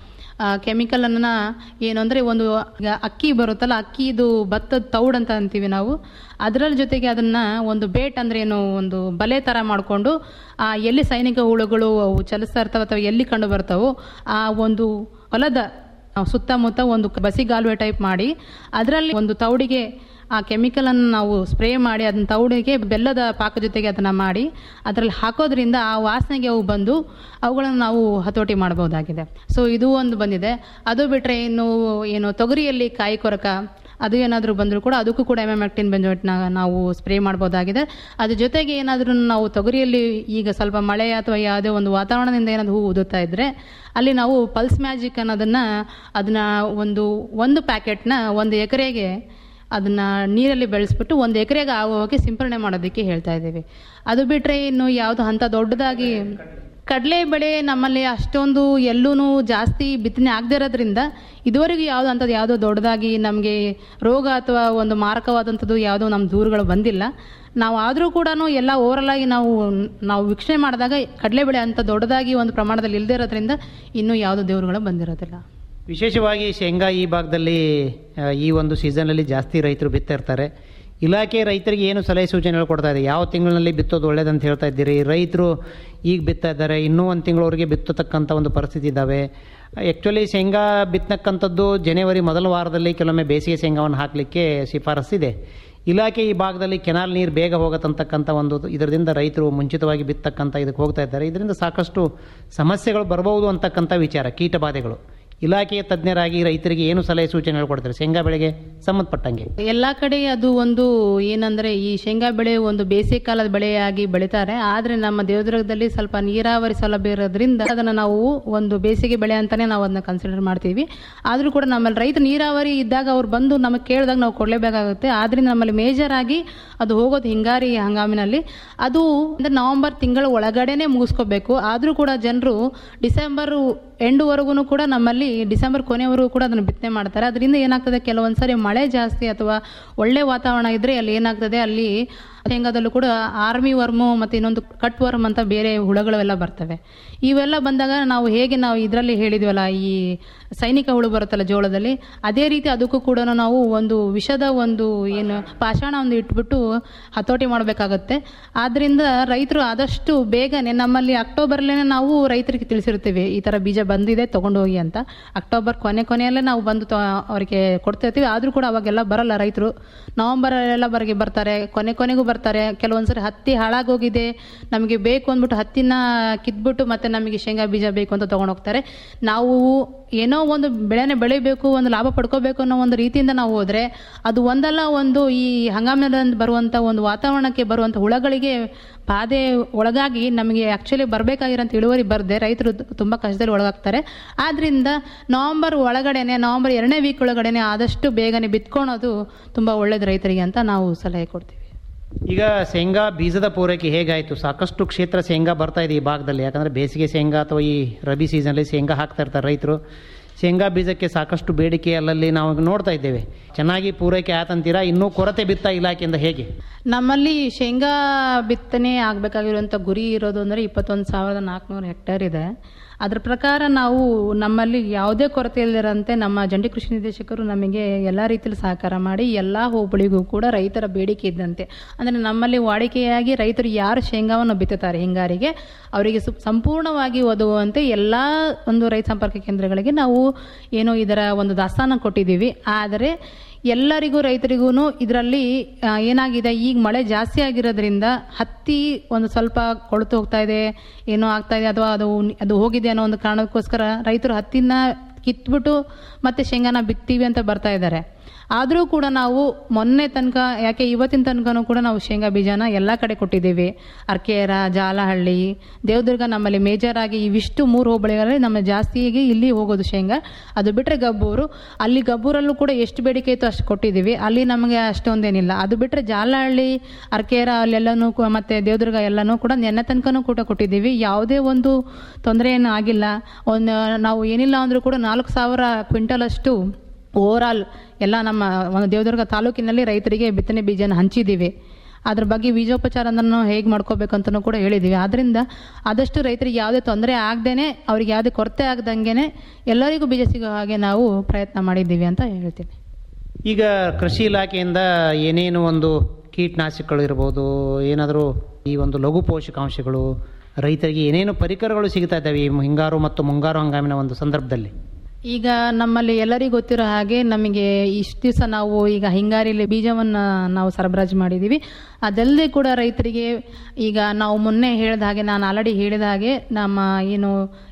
ಕೆಮಿಕಲನ್ನು ಏನು ಅಂದರೆ ಒಂದು ಈಗ ಅಕ್ಕಿ ಬರುತ್ತಲ್ಲ ಅಕ್ಕಿದು ಭತ್ತದ ತೌಡ್ ಅಂತ ಅಂತೀವಿ ನಾವು ಅದರ ಜೊತೆಗೆ ಅದನ್ನು ಒಂದು ಬೇಟ್ ಅಂದರೆ ಏನು ಒಂದು ಬಲೆ ಥರ ಮಾಡಿಕೊಂಡು ಆ ಎಲ್ಲಿ ಸೈನಿಕ ಹುಳುಗಳು ಅವು ಚಲಿಸ್ತಾ ಇರ್ತವೆ ಅಥವಾ ಎಲ್ಲಿ ಕಂಡು ಬರ್ತಾವೋ ಆ ಒಂದು ಹೊಲದ ಆ ಸುತ್ತಮುತ್ತ ಒಂದು ಬಸಿಗಾಲುವೆ ಟೈಪ್ ಮಾಡಿ ಅದರಲ್ಲಿ ಒಂದು ತೌಡಿಗೆ ಆ ಕೆಮಿಕಲನ್ನು ನಾವು ಸ್ಪ್ರೇ ಮಾಡಿ ಅದನ್ನ ತೌಡಿಗೆ ಬೆಲ್ಲದ ಪಾಕ ಜೊತೆಗೆ ಅದನ್ನು ಮಾಡಿ ಅದರಲ್ಲಿ ಹಾಕೋದ್ರಿಂದ ಆ ವಾಸನೆಗೆ ಅವು ಬಂದು ಅವುಗಳನ್ನು ನಾವು ಹತೋಟಿ ಮಾಡಬಹುದಾಗಿದೆ ಸೊ ಇದು ಒಂದು ಬಂದಿದೆ ಅದು ಬಿಟ್ಟರೆ ಇನ್ನು ಏನು ತೊಗರಿಯಲ್ಲಿ ಕಾಯಿ ಕೊರಕ ಅದು ಏನಾದರೂ ಬಂದರೂ ಕೂಡ ಅದಕ್ಕೂ ಕೂಡ ಎಮೆಮೆಕ್ಟಿನ್ ಬೆಂಜೋಟ್ನ ನಾವು ಸ್ಪ್ರೇ ಮಾಡ್ಬೋದಾಗಿದೆ ಅದ್ರ ಜೊತೆಗೆ ಏನಾದರೂ ನಾವು ತೊಗರಿಯಲ್ಲಿ ಈಗ ಸ್ವಲ್ಪ ಮಳೆ ಅಥವಾ ಯಾವುದೇ ಒಂದು ವಾತಾವರಣದಿಂದ ಏನಾದರೂ ಹೂ ಉದುತ್ತಾ ಇದ್ರೆ ಅಲ್ಲಿ ನಾವು ಪಲ್ಸ್ ಮ್ಯಾಜಿಕ್ ಅನ್ನೋದನ್ನ ಅದನ್ನ ಒಂದು ಒಂದು ಪ್ಯಾಕೆಟ್ನ ಒಂದು ಎಕರೆಗೆ ಅದನ್ನ ನೀರಲ್ಲಿ ಬೆಳೆಸ್ಬಿಟ್ಟು ಒಂದು ಎಕರೆಗೆ ಆಗುವಾಗೆ ಸಿಂಪರಣೆ ಮಾಡೋದಕ್ಕೆ ಹೇಳ್ತಾ ಇದ್ದೀವಿ ಅದು ಬಿಟ್ಟರೆ ಇನ್ನು ಯಾವುದು ಅಂಥ ದೊಡ್ಡದಾಗಿ ಕಡಲೆ ಬೆಳೆ ನಮ್ಮಲ್ಲಿ ಅಷ್ಟೊಂದು ಎಲ್ಲೂ ಜಾಸ್ತಿ ಬಿತ್ತನೆ ಆಗದೇ ಇರೋದ್ರಿಂದ ಇದುವರೆಗೂ ಯಾವುದು ಅಂಥದ್ದು ಯಾವುದೋ ದೊಡ್ಡದಾಗಿ ನಮಗೆ ರೋಗ ಅಥವಾ ಒಂದು ಮಾರಕವಾದಂಥದ್ದು ಯಾವುದೋ ನಮ್ಮ ದೂರುಗಳು ಬಂದಿಲ್ಲ ನಾವು ಆದರೂ ಕೂಡ ಎಲ್ಲ ಓವರಲ್ ಆಗಿ ನಾವು ನಾವು ವೀಕ್ಷಣೆ ಮಾಡಿದಾಗ ಕಡಲೆ ಬೆಳೆ ಅಂತ ದೊಡ್ಡದಾಗಿ ಒಂದು ಪ್ರಮಾಣದಲ್ಲಿ ಇಲ್ಲದೇ ಇರೋದ್ರಿಂದ ಇನ್ನೂ ಯಾವುದೋ ದೇವರುಗಳು ಬಂದಿರೋದಿಲ್ಲ ವಿಶೇಷವಾಗಿ ಶೇಂಗಾ ಈ ಭಾಗದಲ್ಲಿ ಆ, ಈ ಒಂದು ಸೀಸನಲ್ಲಿ ಜಾಸ್ತಿ ರೈತರು ಬಿತ್ತಾ ಇರ್ತಾರೆ ಇಲಾಖೆ ರೈತರಿಗೆ ಏನು ಸಲಹೆ ಸೂಚನೆಗಳು ಕೊಡ್ತಾ ಇದೆ ಯಾವ ತಿಂಗಳಿನಲ್ಲಿ ಬಿತ್ತೋದು ಒಳ್ಳೇದಂತ ಹೇಳ್ತಾ ಇದ್ದೀರಿ ರೈತರು ಈಗ ಬಿತ್ತಾ ಇದ್ದಾರೆ ಇನ್ನೂ ಒಂದು ತಿಂಗಳವರೆಗೆ ಬಿತ್ತತಕ್ಕಂಥ ಒಂದು ಪರಿಸ್ಥಿತಿ ಇದ್ದಾವೆ ಆ್ಯಕ್ಚುಲಿ ಶೇಂಗಾ ಬಿತ್ತಕ್ಕಂಥದ್ದು ಜನವರಿ ಮೊದಲ ವಾರದಲ್ಲಿ ಕೆಲವೊಮ್ಮೆ ಬೇಸಿಗೆ ಶೇಂಗಾವನ್ನು ಹಾಕಲಿಕ್ಕೆ ಶಿಫಾರಸ್ಸಿದೆ ಇಲಾಖೆ ಈ ಭಾಗದಲ್ಲಿ ಕೆನಾಲ್ ನೀರು ಬೇಗ ಹೋಗತ್ತಂತಕ್ಕಂಥ ಒಂದು ಇದರಿಂದ ರೈತರು ಮುಂಚಿತವಾಗಿ ಬಿತ್ತಕ್ಕಂಥ ಇದಕ್ಕೆ ಹೋಗ್ತಾ ಇದ್ದಾರೆ ಇದರಿಂದ ಸಾಕಷ್ಟು ಸಮಸ್ಯೆಗಳು ಬರಬಹುದು ಅಂತಕ್ಕಂಥ ವಿಚಾರ ಕೀಟಬಾಧೆಗಳು ಇಲಾಖೆಯ ತಜ್ಞರಾಗಿ ರೈತರಿಗೆ ಏನು ಸಲಹೆ ಸೂಚನೆಗಳು ಕೊಡ್ತಾರೆ ಶೇಂಗಾ ಬೆಳೆಗೆ ಸಂಬಂಧಪಟ್ಟಂಗೆ ಎಲ್ಲ ಕಡೆ ಅದು ಒಂದು ಏನಂದ್ರೆ ಈ ಶೇಂಗಾ ಬೆಳೆ ಒಂದು ಬೇಸಿಗೆ ಕಾಲದ ಬೆಳೆಯಾಗಿ ಬೆಳಿತಾರೆ ಆದ್ರೆ ನಮ್ಮ ದೇವದುರ್ಗದಲ್ಲಿ ಸ್ವಲ್ಪ ನೀರಾವರಿ ಸೌಲಭ್ಯ ಇರೋದ್ರಿಂದ ಅದನ್ನ ನಾವು ಒಂದು ಬೇಸಿಗೆ ಬೆಳೆ ಅಂತಾನೆ ನಾವು ಅದನ್ನ ಕನ್ಸಿಡರ್ ಮಾಡ್ತೀವಿ ಆದ್ರೂ ಕೂಡ ನಮ್ಮಲ್ಲಿ ರೈತ ನೀರಾವರಿ ಇದ್ದಾಗ ಅವ್ರು ಬಂದು ನಮಗೆ ಕೇಳಿದಾಗ ನಾವು ಕೊಡಲೇಬೇಕಾಗುತ್ತೆ ಆದ್ರಿಂದ ನಮ್ಮಲ್ಲಿ ಮೇಜರ್ ಆಗಿ ಅದು ಹೋಗೋದು ಹಿಂಗಾರಿ ಹಂಗಾಮಿನಲ್ಲಿ ಅದು ಅಂದ್ರೆ ನವೆಂಬರ್ ತಿಂಗಳ ಒಳಗಡೆನೆ ಮುಗಿಸ್ಕೋಬೇಕು ಆದ್ರೂ ಕೂಡ ಜನರು ಡಿಸೆಂಬರ್ ಎಂಡ್ವರೆಗೂ ಕೂಡ ನಮ್ಮಲ್ಲಿ ಡಿಸೆಂಬರ್ ಕೊನೆವರೆಗೂ ಕೂಡ ಅದನ್ನು ಬಿತ್ತನೆ ಮಾಡ್ತಾರೆ ಅದರಿಂದ ಏನಾಗ್ತದೆ ಕೆಲವೊಂದ್ಸರಿ ಮಳೆ ಜಾಸ್ತಿ ಅಥವಾ ಒಳ್ಳೆ ವಾತಾವರಣ ಇದ್ರೆ ಅಲ್ಲಿ ಏನಾಗ್ತದೆ ಅಲ್ಲಿ ಶೇಂಗಾದಲ್ಲೂ ಕೂಡ ಆರ್ಮಿ ವರ್ಮು ಮತ್ತು ಇನ್ನೊಂದು ಕಟ್ ವರ್ಮ್ ಅಂತ ಬೇರೆ ಹುಳಗಳೆಲ್ಲ ಬರ್ತವೆ ಇವೆಲ್ಲ ಬಂದಾಗ ನಾವು ಹೇಗೆ ನಾವು ಇದರಲ್ಲಿ ಹೇಳಿದ್ವಲ್ಲ ಈ ಸೈನಿಕ ಹುಳು ಬರುತ್ತಲ್ಲ ಜೋಳದಲ್ಲಿ ಅದೇ ರೀತಿ ಅದಕ್ಕೂ ಕೂಡ ನಾವು ಒಂದು ವಿಷದ ಒಂದು ಏನು ಪಾಷಾಣ ಒಂದು ಇಟ್ಬಿಟ್ಟು ಹತೋಟಿ ಮಾಡಬೇಕಾಗತ್ತೆ ಆದ್ರಿಂದ ರೈತರು ಆದಷ್ಟು ಬೇಗನೆ ನಮ್ಮಲ್ಲಿ ಅಕ್ಟೋಬರ್ಲೇ ನಾವು ರೈತರಿಗೆ ತಿಳಿಸಿರ್ತೀವಿ ಈ ಥರ ಬೀಜ ಬಂದಿದೆ ತಗೊಂಡು ಹೋಗಿ ಅಂತ ಅಕ್ಟೋಬರ್ ಕೊನೆ ಕೊನೆಯಲ್ಲೇ ನಾವು ಬಂದು ತ- ಅವರಿಗೆ ಕೊಡ್ತಾ ಇರ್ತೀವಿ ಆದರೂ ಕೂಡ ಅವಾಗೆಲ್ಲ ಬರಲ್ಲ ರೈತರು ನವಂಬರಲ್ಲೆಲ್ಲ ಬರಗೆ ಬರ್ತಾರೆ ಕೊನೆ ಕೊನೆಗೂ ಬರ್ತಾರೆ ಕೆಲವೊಂದ್ಸರಿ ಹತ್ತಿ ಹಾಳಾಗೋಗಿದೆ ನಮಗೆ ಬೇಕು ಅಂದ್ಬಿಟ್ಟು ಹತ್ತಿನ ಕಿತ್ಬಿಟ್ಟು ಮತ್ತೆ ನಮಗೆ ಶೇಂಗಾ ಬೀಜ ಬೇಕು ಅಂತ ತಗೊಂಡು ಹೋಗ್ತಾರೆ ನಾವು ಏನೋ ಒಂದು ಬೆಳೆನೇ ಬೆಳಿಬೇಕು ಒಂದು ಲಾಭ ಪಡ್ಕೋಬೇಕು ಅನ್ನೋ ಒಂದು ರೀತಿಯಿಂದ ನಾವು ಹೋದ್ರೆ ಅದು ಒಂದಲ್ಲ ಒಂದು ಈ ಹಂಗಾಮಿನಲ್ಲಿ ಬರುವಂತ ಒಂದು ವಾತಾವರಣಕ್ಕೆ ಬರುವಂತ ಹುಳಗಳಿಗೆ ಬಾಧೆ ಒಳಗಾಗಿ ನಮಗೆ ಆಕ್ಚುಲಿ ಬರಬೇಕಾಗಿರೋಂಥ ಇಳುವರಿ ಬರದೆ ರೈತರು ತುಂಬ ಕಷ್ಟದಲ್ಲಿ ಒಳಗಾಗ್ತಾರೆ ಆದ್ರಿಂದ ನವೆಂಬರ್ ಒಳಗಡೆನೆ ನವೆಂಬರ್ ಎರಡನೇ ವೀಕ್ ಒಳಗಡೆನೆ ಆದಷ್ಟು ಬೇಗನೆ ಬಿತ್ಕೊಳೋದು ತುಂಬ ಒಳ್ಳೇದು ರೈತರಿಗೆ ಅಂತ ನಾವು ಸಲಹೆ ಕೊಡ್ತೀವಿ ಈಗ ಶೇಂಗಾ ಬೀಜದ ಪೂರೈಕೆ ಹೇಗಾಯಿತು ಸಾಕಷ್ಟು ಕ್ಷೇತ್ರ ಶೇಂಗಾ ಬರ್ತಾ ಇದೆ ಈ ಭಾಗದಲ್ಲಿ ಯಾಕಂದರೆ ಬೇಸಿಗೆ ಶೇಂಗಾ ಅಥವಾ ಈ ರಬಿ ಸೀಸನಲ್ಲಿ ಶೇಂಗಾ ಹಾಕ್ತಾ ಇರ್ತಾರೆ ರೈತರು ಶೇಂಗಾ ಬೀಜಕ್ಕೆ ಸಾಕಷ್ಟು ಬೇಡಿಕೆ ಅಲ್ಲಲ್ಲಿ ನಾವು ನೋಡ್ತಾ ಇದ್ದೇವೆ ಚೆನ್ನಾಗಿ ಪೂರೈಕೆ ಆತಂತೀರಾ ಇನ್ನೂ ಕೊರತೆ ಬಿತ್ತಾ ಇಲಾಖೆಯಿಂದ ಹೇಗೆ ನಮ್ಮಲ್ಲಿ ಶೇಂಗಾ ಬಿತ್ತನೆ ಆಗಬೇಕಾಗಿರುವಂಥ ಗುರಿ ಇರೋದು ಅಂದರೆ ಇಪ್ಪತ್ತೊಂದು ಸಾವಿರದ ನಾಲ್ಕುನೂರು ಹೆಕ್ಟೇರ್ ಇದೆ ಅದ್ರ ಪ್ರಕಾರ ನಾವು ನಮ್ಮಲ್ಲಿ ಯಾವುದೇ ಕೊರತೆ ಇಲ್ಲದಿರಂತೆ ನಮ್ಮ ಜಂಟಿ ಕೃಷಿ ನಿರ್ದೇಶಕರು ನಮಗೆ ಎಲ್ಲ ರೀತಿಯಲ್ಲಿ ಸಹಕಾರ ಮಾಡಿ ಎಲ್ಲ ಹೋಬಳಿಗೂ ಕೂಡ ರೈತರ ಬೇಡಿಕೆ ಇದ್ದಂತೆ ಅಂದರೆ ನಮ್ಮಲ್ಲಿ ವಾಡಿಕೆಯಾಗಿ ರೈತರು ಯಾರು ಶೇಂಗಾವನ್ನು ಬಿತ್ತುತ್ತಾರೆ ಹಿಂಗಾರಿಗೆ ಅವರಿಗೆ ಸು ಸಂಪೂರ್ಣವಾಗಿ ಒದಗುವಂತೆ ಎಲ್ಲ ಒಂದು ರೈತ ಸಂಪರ್ಕ ಕೇಂದ್ರಗಳಿಗೆ ನಾವು ಏನೋ ಇದರ ಒಂದು ದಾಸ್ತಾನ ಕೊಟ್ಟಿದ್ದೀವಿ ಆದರೆ ಎಲ್ಲರಿಗೂ ರೈತರಿಗೂ ಇದರಲ್ಲಿ ಏನಾಗಿದೆ ಈಗ ಮಳೆ ಜಾಸ್ತಿ ಆಗಿರೋದ್ರಿಂದ ಹತ್ತಿ ಒಂದು ಸ್ವಲ್ಪ ಕೊಳೆತು ಹೋಗ್ತಾ ಇದೆ ಏನೋ ಆಗ್ತಾ ಇದೆ ಅಥವಾ ಅದು ಅದು ಹೋಗಿದೆ ಅನ್ನೋ ಒಂದು ಕಾರಣಕ್ಕೋಸ್ಕರ ರೈತರು ಹತ್ತಿನ ಕಿತ್ಬಿಟ್ಟು ಮತ್ತೆ ಶೇಂಗಾನ ಬಿತ್ತೀವಿ ಅಂತ ಬರ್ತಾ ಇದ್ದಾರೆ ಆದರೂ ಕೂಡ ನಾವು ಮೊನ್ನೆ ತನಕ ಯಾಕೆ ಇವತ್ತಿನ ತನಕನೂ ಕೂಡ ನಾವು ಶೇಂಗಾ ಬೀಜನ ಎಲ್ಲ ಕಡೆ ಕೊಟ್ಟಿದ್ದೀವಿ ಅರ್ಕೇರ ಜಾಲಹಳ್ಳಿ ದೇವದುರ್ಗ ನಮ್ಮಲ್ಲಿ ಮೇಜರ್ ಆಗಿ ಇವಿಷ್ಟು ಮೂರು ಹೋಬಳಿಗಳಲ್ಲಿ ನಮ್ಮ ಜಾಸ್ತಿಯಾಗಿ ಇಲ್ಲಿ ಹೋಗೋದು ಶೇಂಗಾ ಅದು ಬಿಟ್ಟರೆ ಗಬ್ಬೂರು ಅಲ್ಲಿ ಗಬ್ಬೂರಲ್ಲೂ ಕೂಡ ಎಷ್ಟು ಬೇಡಿಕೆ ಇತ್ತು ಅಷ್ಟು ಕೊಟ್ಟಿದ್ದೀವಿ ಅಲ್ಲಿ ನಮಗೆ ಅಷ್ಟೊಂದೇನಿಲ್ಲ ಅದು ಬಿಟ್ಟರೆ ಜಾಲಹಳ್ಳಿ ಅರ್ಕೇರ ಅಲ್ಲೆಲ್ಲನೂ ಕೂ- ಮತ್ತೆ ದೇವದುರ್ಗ ಎಲ್ಲನೂ ಕೂಡ ನೆನ್ನೆ ತನಕನೂ ಕೂಡ ಕೊಟ್ಟಿದ್ದೀವಿ ಯಾವುದೇ ಒಂದು ತೊಂದರೆ ಏನು ಆಗಿಲ್ಲ ಒಂದು ನಾವು ಏನಿಲ್ಲ ಅಂದರೂ ಕೂಡ ನಾಲ್ಕು ಸಾವಿರ ಕ್ವಿಂಟಲ್ ಅಷ್ಟು ಓವರ್ ಆಲ್ ಎಲ್ಲ ನಮ್ಮ ಒಂದು ದೇವದುರ್ಗ ತಾಲೂಕಿನಲ್ಲಿ ರೈತರಿಗೆ ಬಿತ್ತನೆ ಬೀಜನ ಹಂಚಿದ್ದೀವಿ ಅದ್ರ ಬಗ್ಗೆ ಬೀಜೋಪಚಾರವನ್ನು ಹೇಗೆ ಮಾಡ್ಕೋಬೇಕು ಅಂತಲೂ ಕೂಡ ಹೇಳಿದ್ದೀವಿ ಆದ್ದರಿಂದ ಆದಷ್ಟು ರೈತರಿಗೆ ಯಾವುದೇ ತೊಂದರೆ ಆಗದೇನೆ ಅವ್ರಿಗೆ ಯಾವುದೇ ಕೊರತೆ ಆಗದಂಗೆ ಎಲ್ಲರಿಗೂ ಬೀಜ ಸಿಗೋ ಹಾಗೆ ನಾವು ಪ್ರಯತ್ನ ಮಾಡಿದ್ದೀವಿ ಅಂತ ಹೇಳ್ತೀನಿ ಈಗ ಕೃಷಿ ಇಲಾಖೆಯಿಂದ ಏನೇನು ಒಂದು ಕೀಟನಾಶಕಗಳು ಇರ್ಬೋದು ಏನಾದರೂ ಈ ಒಂದು ಲಘು ಪೋಷಕಾಂಶಗಳು ರೈತರಿಗೆ ಏನೇನು ಪರಿಕರಗಳು ಸಿಗ್ತಾ ಇದ್ದಾವೆ ಈ ಹಿಂಗಾರು ಮತ್ತು ಮುಂಗಾರು ಹಂಗಾಮಿನ ಒಂದು ಸಂದರ್ಭದಲ್ಲಿ ಈಗ ನಮ್ಮಲ್ಲಿ ಎಲ್ಲರಿಗೂ ಗೊತ್ತಿರೋ ಹಾಗೆ ನಮಗೆ ಇಷ್ಟು ದಿವಸ ನಾವು ಈಗ ಹಿಂಗಾರಿಲಿ ಬೀಜವನ್ನು ನಾವು ಸರಬರಾಜು ಮಾಡಿದ್ದೀವಿ ಅದಲ್ಲದೆ ಕೂಡ ರೈತರಿಗೆ ಈಗ ನಾವು ಮೊನ್ನೆ ಹೇಳಿದ ಹಾಗೆ ನಾನು ಆಲ್ರೆಡಿ ಹೇಳಿದ ಹಾಗೆ ನಮ್ಮ ಏನು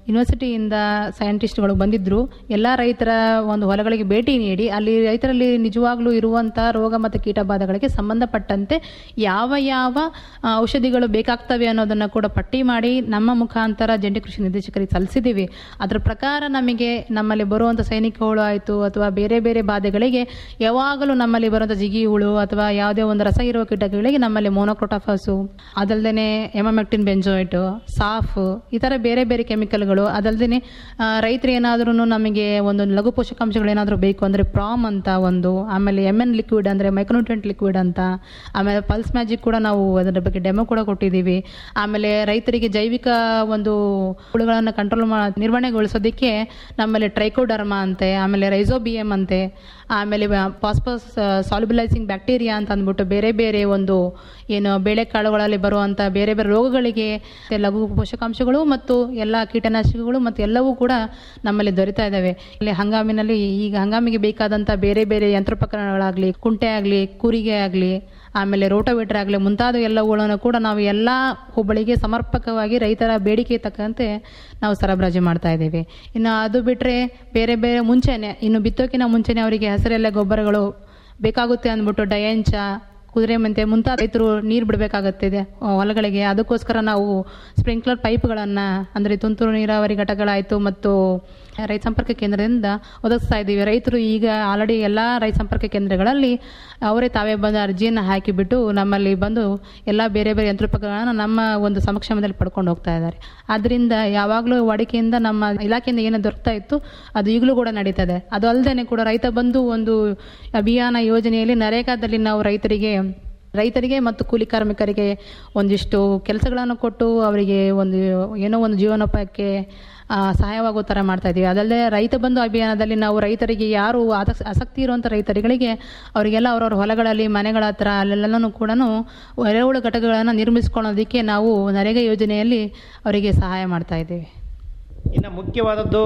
ಯೂನಿವರ್ಸಿಟಿಯಿಂದ ಸೈಂಟಿಸ್ಟ್ಗಳು ಬಂದಿದ್ದರು ಎಲ್ಲ ರೈತರ ಒಂದು ಹೊಲಗಳಿಗೆ ಭೇಟಿ ನೀಡಿ ಅಲ್ಲಿ ರೈತರಲ್ಲಿ ನಿಜವಾಗ್ಲೂ ಇರುವಂಥ ರೋಗ ಮತ್ತು ಕೀಟಬಾಧೆಗಳಿಗೆ ಸಂಬಂಧಪಟ್ಟಂತೆ ಯಾವ ಯಾವ ಆ, ಔಷಧಿಗಳು ಬೇಕಾಗ್ತವೆ ಅನ್ನೋದನ್ನು ಕೂಡ ಪಟ್ಟಿ ಮಾಡಿ ನಮ್ಮ ಮುಖಾಂತರ ಜಂಟಿ ಕೃಷಿ ನಿರ್ದೇಶಕರಿಗೆ ಸಲ್ಲಿಸಿದ್ದೀವಿ ಅದರ ಪ್ರಕಾರ ನಮಗೆ ನಮ್ಮಲ್ಲಿ ಬರುವಂಥ ಸೈನಿಕ ಹುಳು ಆಯಿತು ಅಥವಾ ಬೇರೆ ಬೇರೆ ಬಾಧೆಗಳಿಗೆ ಯಾವಾಗಲೂ ನಮ್ಮಲ್ಲಿ ಬರುವಂಥ ಜಿಗಿ ಹುಳು ಅಥವಾ ಯಾವುದೇ ಒಂದು ರಸ ಇರುವ ಕೀಟಗಳಿಗೆ ನಮ್ಮಲ್ಲಿ ಮೋನೋಕ್ರೋಟಾಫಾಸು ಅದಲ್ಲದೆ ಎಮಮೆಕ್ಟಿನ್ ಬೆಂಜೋಯಿಟು ಸಾಫ್ ಈ ಥರ ಬೇರೆ ಬೇರೆ ಕೆಮಿಕಲ್ಗಳು ಅದಲ್ಲದೆ ರೈತರು ಏನಾದ್ರೂ ನಮಗೆ ಒಂದು ಲಘು ಪೋಷಕಾಂಶಗಳು ಏನಾದರೂ ಬೇಕು ಅಂದರೆ ಪ್ರಾಮ್ ಅಂತ ಒಂದು ಆಮೇಲೆ ಎಮ್ ಎನ್ ಲಿಕ್ವಿಡ್ ಅಂದರೆ ಮೈಕ್ರೋನ್ಯೂಟ್ರೆಂಟ್ ಲಿಕ್ವಿಡ್ ಅಂತ ಆಮೇಲೆ ಪಲ್ಸ್ ಮ್ಯಾಜಿಕ್ ಕೂಡ ನಾವು ಅದರ ಬಗ್ಗೆ ಡೆಮೋ ಕೂಡ ಕೊಟ್ಟಿದ್ದೀವಿ ಆಮೇಲೆ ರೈತರಿಗೆ ಜೈವಿಕ ಒಂದು ಹುಳುಗಳನ್ನು ಕಂಟ್ರೋಲ್ ಮಾ ನಿರ್ವಹಣೆಗೊಳಿಸೋದಕ್ಕೆ ನಮ್ಮಲ್ಲಿ ಟ್ರೈಕೋಡರ್ಮಾ ಅಂತೆ ಆಮೇಲೆ ರೈಸೋಬಿಯಮ್ ಅಂತೆ ಆಮೇಲೆ ಪಾಸ್ಪಸ್ ಸಾಲ್ಯುಬಲೈಸಿಂಗ್ ಬ್ಯಾಕ್ಟೀರಿಯಾ ಅಂತ ಅಂದ್ಬಿಟ್ಟು ಬೇರೆ ಬೇರೆ ಒಂದು ಏನು ಬೇಳೆಕಾಳುಗಳಲ್ಲಿ ಬರುವಂಥ ಬೇರೆ ಬೇರೆ ರೋಗಗಳಿಗೆ ಲಘು ಪೋಷಕಾಂಶಗಳು ಮತ್ತು ಎಲ್ಲ ಕೀಟನಾಶಕಗಳು ಮತ್ತು ಎಲ್ಲವೂ ಕೂಡ ನಮ್ಮಲ್ಲಿ ದೊರೀತಾ ಇದ್ದಾವೆ ಇಲ್ಲಿ ಹಂಗಾಮಿನಲ್ಲಿ ಈಗ ಹಂಗಾಮಿಗೆ ಬೇಕಾದಂಥ ಬೇರೆ ಬೇರೆ ಯಂತ್ರೋಪಕರಣಗಳಾಗಲಿ ಕುಂಟೆ ಆಗಲಿ ಕೂರಿಗೆ ಆಗಲಿ ಆಮೇಲೆ ರೋಟೋವೇಟರ್ ಆಗಲಿ ಮುಂತಾದ ಎಲ್ಲವುಗಳನ್ನು ಕೂಡ ನಾವು ಎಲ್ಲ ಹುಬ್ಬಳ್ಳಿಗೆ ಸಮರ್ಪಕವಾಗಿ ರೈತರ ಬೇಡಿಕೆ ತಕ್ಕಂತೆ ನಾವು ಸರಬರಾಜು ಮಾಡ್ತಾ ಇದ್ದೇವೆ ಇನ್ನು ಅದು ಬಿಟ್ಟರೆ ಬೇರೆ ಬೇರೆ ಮುಂಚೆನೆ ಇನ್ನು ಬಿತ್ತೋಕಿನ ಮುಂಚೆನೆ ಅವರಿಗೆ ಹಸಿರೆಲೆ ಗೊಬ್ಬರಗಳು ಬೇಕಾಗುತ್ತೆ ಅಂದ್ಬಿಟ್ಟು ಡಯಂಚ ಕುದುರೆ ಮೆಂತೆ ಮುಂತಾದ ರೈತರು ನೀರು ಬಿಡಬೇಕಾಗುತ್ತಿದೆ ಹೊಲಗಳಿಗೆ ಅದಕ್ಕೋಸ್ಕರ ನಾವು ಸ್ಪ್ರಿಂಕ್ಲರ್ ಪೈಪ್ಗಳನ್ನು ಅಂದರೆ ತುಂತುರು ನೀರಾವರಿ ಘಟಕಗಳಾಯಿತು ಮತ್ತು ರೈತ ಸಂಪರ್ಕ ಕೇಂದ್ರದಿಂದ ಒದಗಿಸ್ತಾ ಇದ್ದೀವಿ ರೈತರು ಈಗ ಆಲ್ರೆಡಿ ಎಲ್ಲ ರೈತ ಸಂಪರ್ಕ ಕೇಂದ್ರಗಳಲ್ಲಿ ಅವರೇ ತಾವೇ ಬಂದು ಅರ್ಜಿಯನ್ನು ಹಾಕಿಬಿಟ್ಟು ನಮ್ಮಲ್ಲಿ ಬಂದು ಎಲ್ಲ ಬೇರೆ ಬೇರೆ ಯಂತ್ರೋಪಕರಣಗಳನ್ನು ನಮ್ಮ ಒಂದು ಸಮಕ್ಷಮದಲ್ಲಿ ಪಡ್ಕೊಂಡು ಹೋಗ್ತಾ ಇದ್ದಾರೆ ಆದ್ದರಿಂದ ಯಾವಾಗಲೂ ವಾಡಿಕೆಯಿಂದ ನಮ್ಮ ಇಲಾಖೆಯಿಂದ ಏನು ದೊರಕ್ತಾ ಇತ್ತು ಅದು ಈಗಲೂ ಕೂಡ ನಡೀತದೆ ಅದು ಅಲ್ಲದೆ ಕೂಡ ರೈತ ಬಂಧು ಒಂದು ಅಭಿಯಾನ ಯೋಜನೆಯಲ್ಲಿ ನರೇಗಾದಲ್ಲಿ ನಾವು ರೈತರಿಗೆ ರೈತರಿಗೆ ಮತ್ತು ಕೂಲಿ ಕಾರ್ಮಿಕರಿಗೆ ಒಂದಿಷ್ಟು ಕೆಲಸಗಳನ್ನು ಕೊಟ್ಟು ಅವರಿಗೆ ಒಂದು ಏನೋ ಒಂದು ಜೀವನೋಪಾಯಕ್ಕೆ ಆ, ಸಹಾಯವಾಗೋ ಥರ ಮಾಡ್ತಾ ಇದ್ದೀವಿ ಅದಲ್ಲದೆ ರೈತ ಬಂಧು ಅಭಿಯಾನದಲ್ಲಿ ನಾವು ರೈತರಿಗೆ ಯಾರು ಆದಕ್- ಆಸಕ್ತಿ ಇರುವಂಥ ರೈತರುಗಳಿಗೆ ಅವರಿಗೆಲ್ಲ ಅವರವ್ರ ಹೊಲಗಳಲ್ಲಿ ಮನೆಗಳ ಹತ್ರ ಅಲ್ಲೆಲ್ಲನೂ ಕೂಡ ಎರೆಹುಳು ಘಟಕಗಳನ್ನು ನಿರ್ಮಿಸ್ಕೊಳ್ಳೋದಕ್ಕೆ ನಾವು ನರೇಗಾ ಯೋಜನೆಯಲ್ಲಿ ಅವರಿಗೆ ಸಹಾಯ ಮಾಡ್ತಾ ಇದ್ದೀವಿ ಇನ್ನು ಮುಖ್ಯವಾದದ್ದು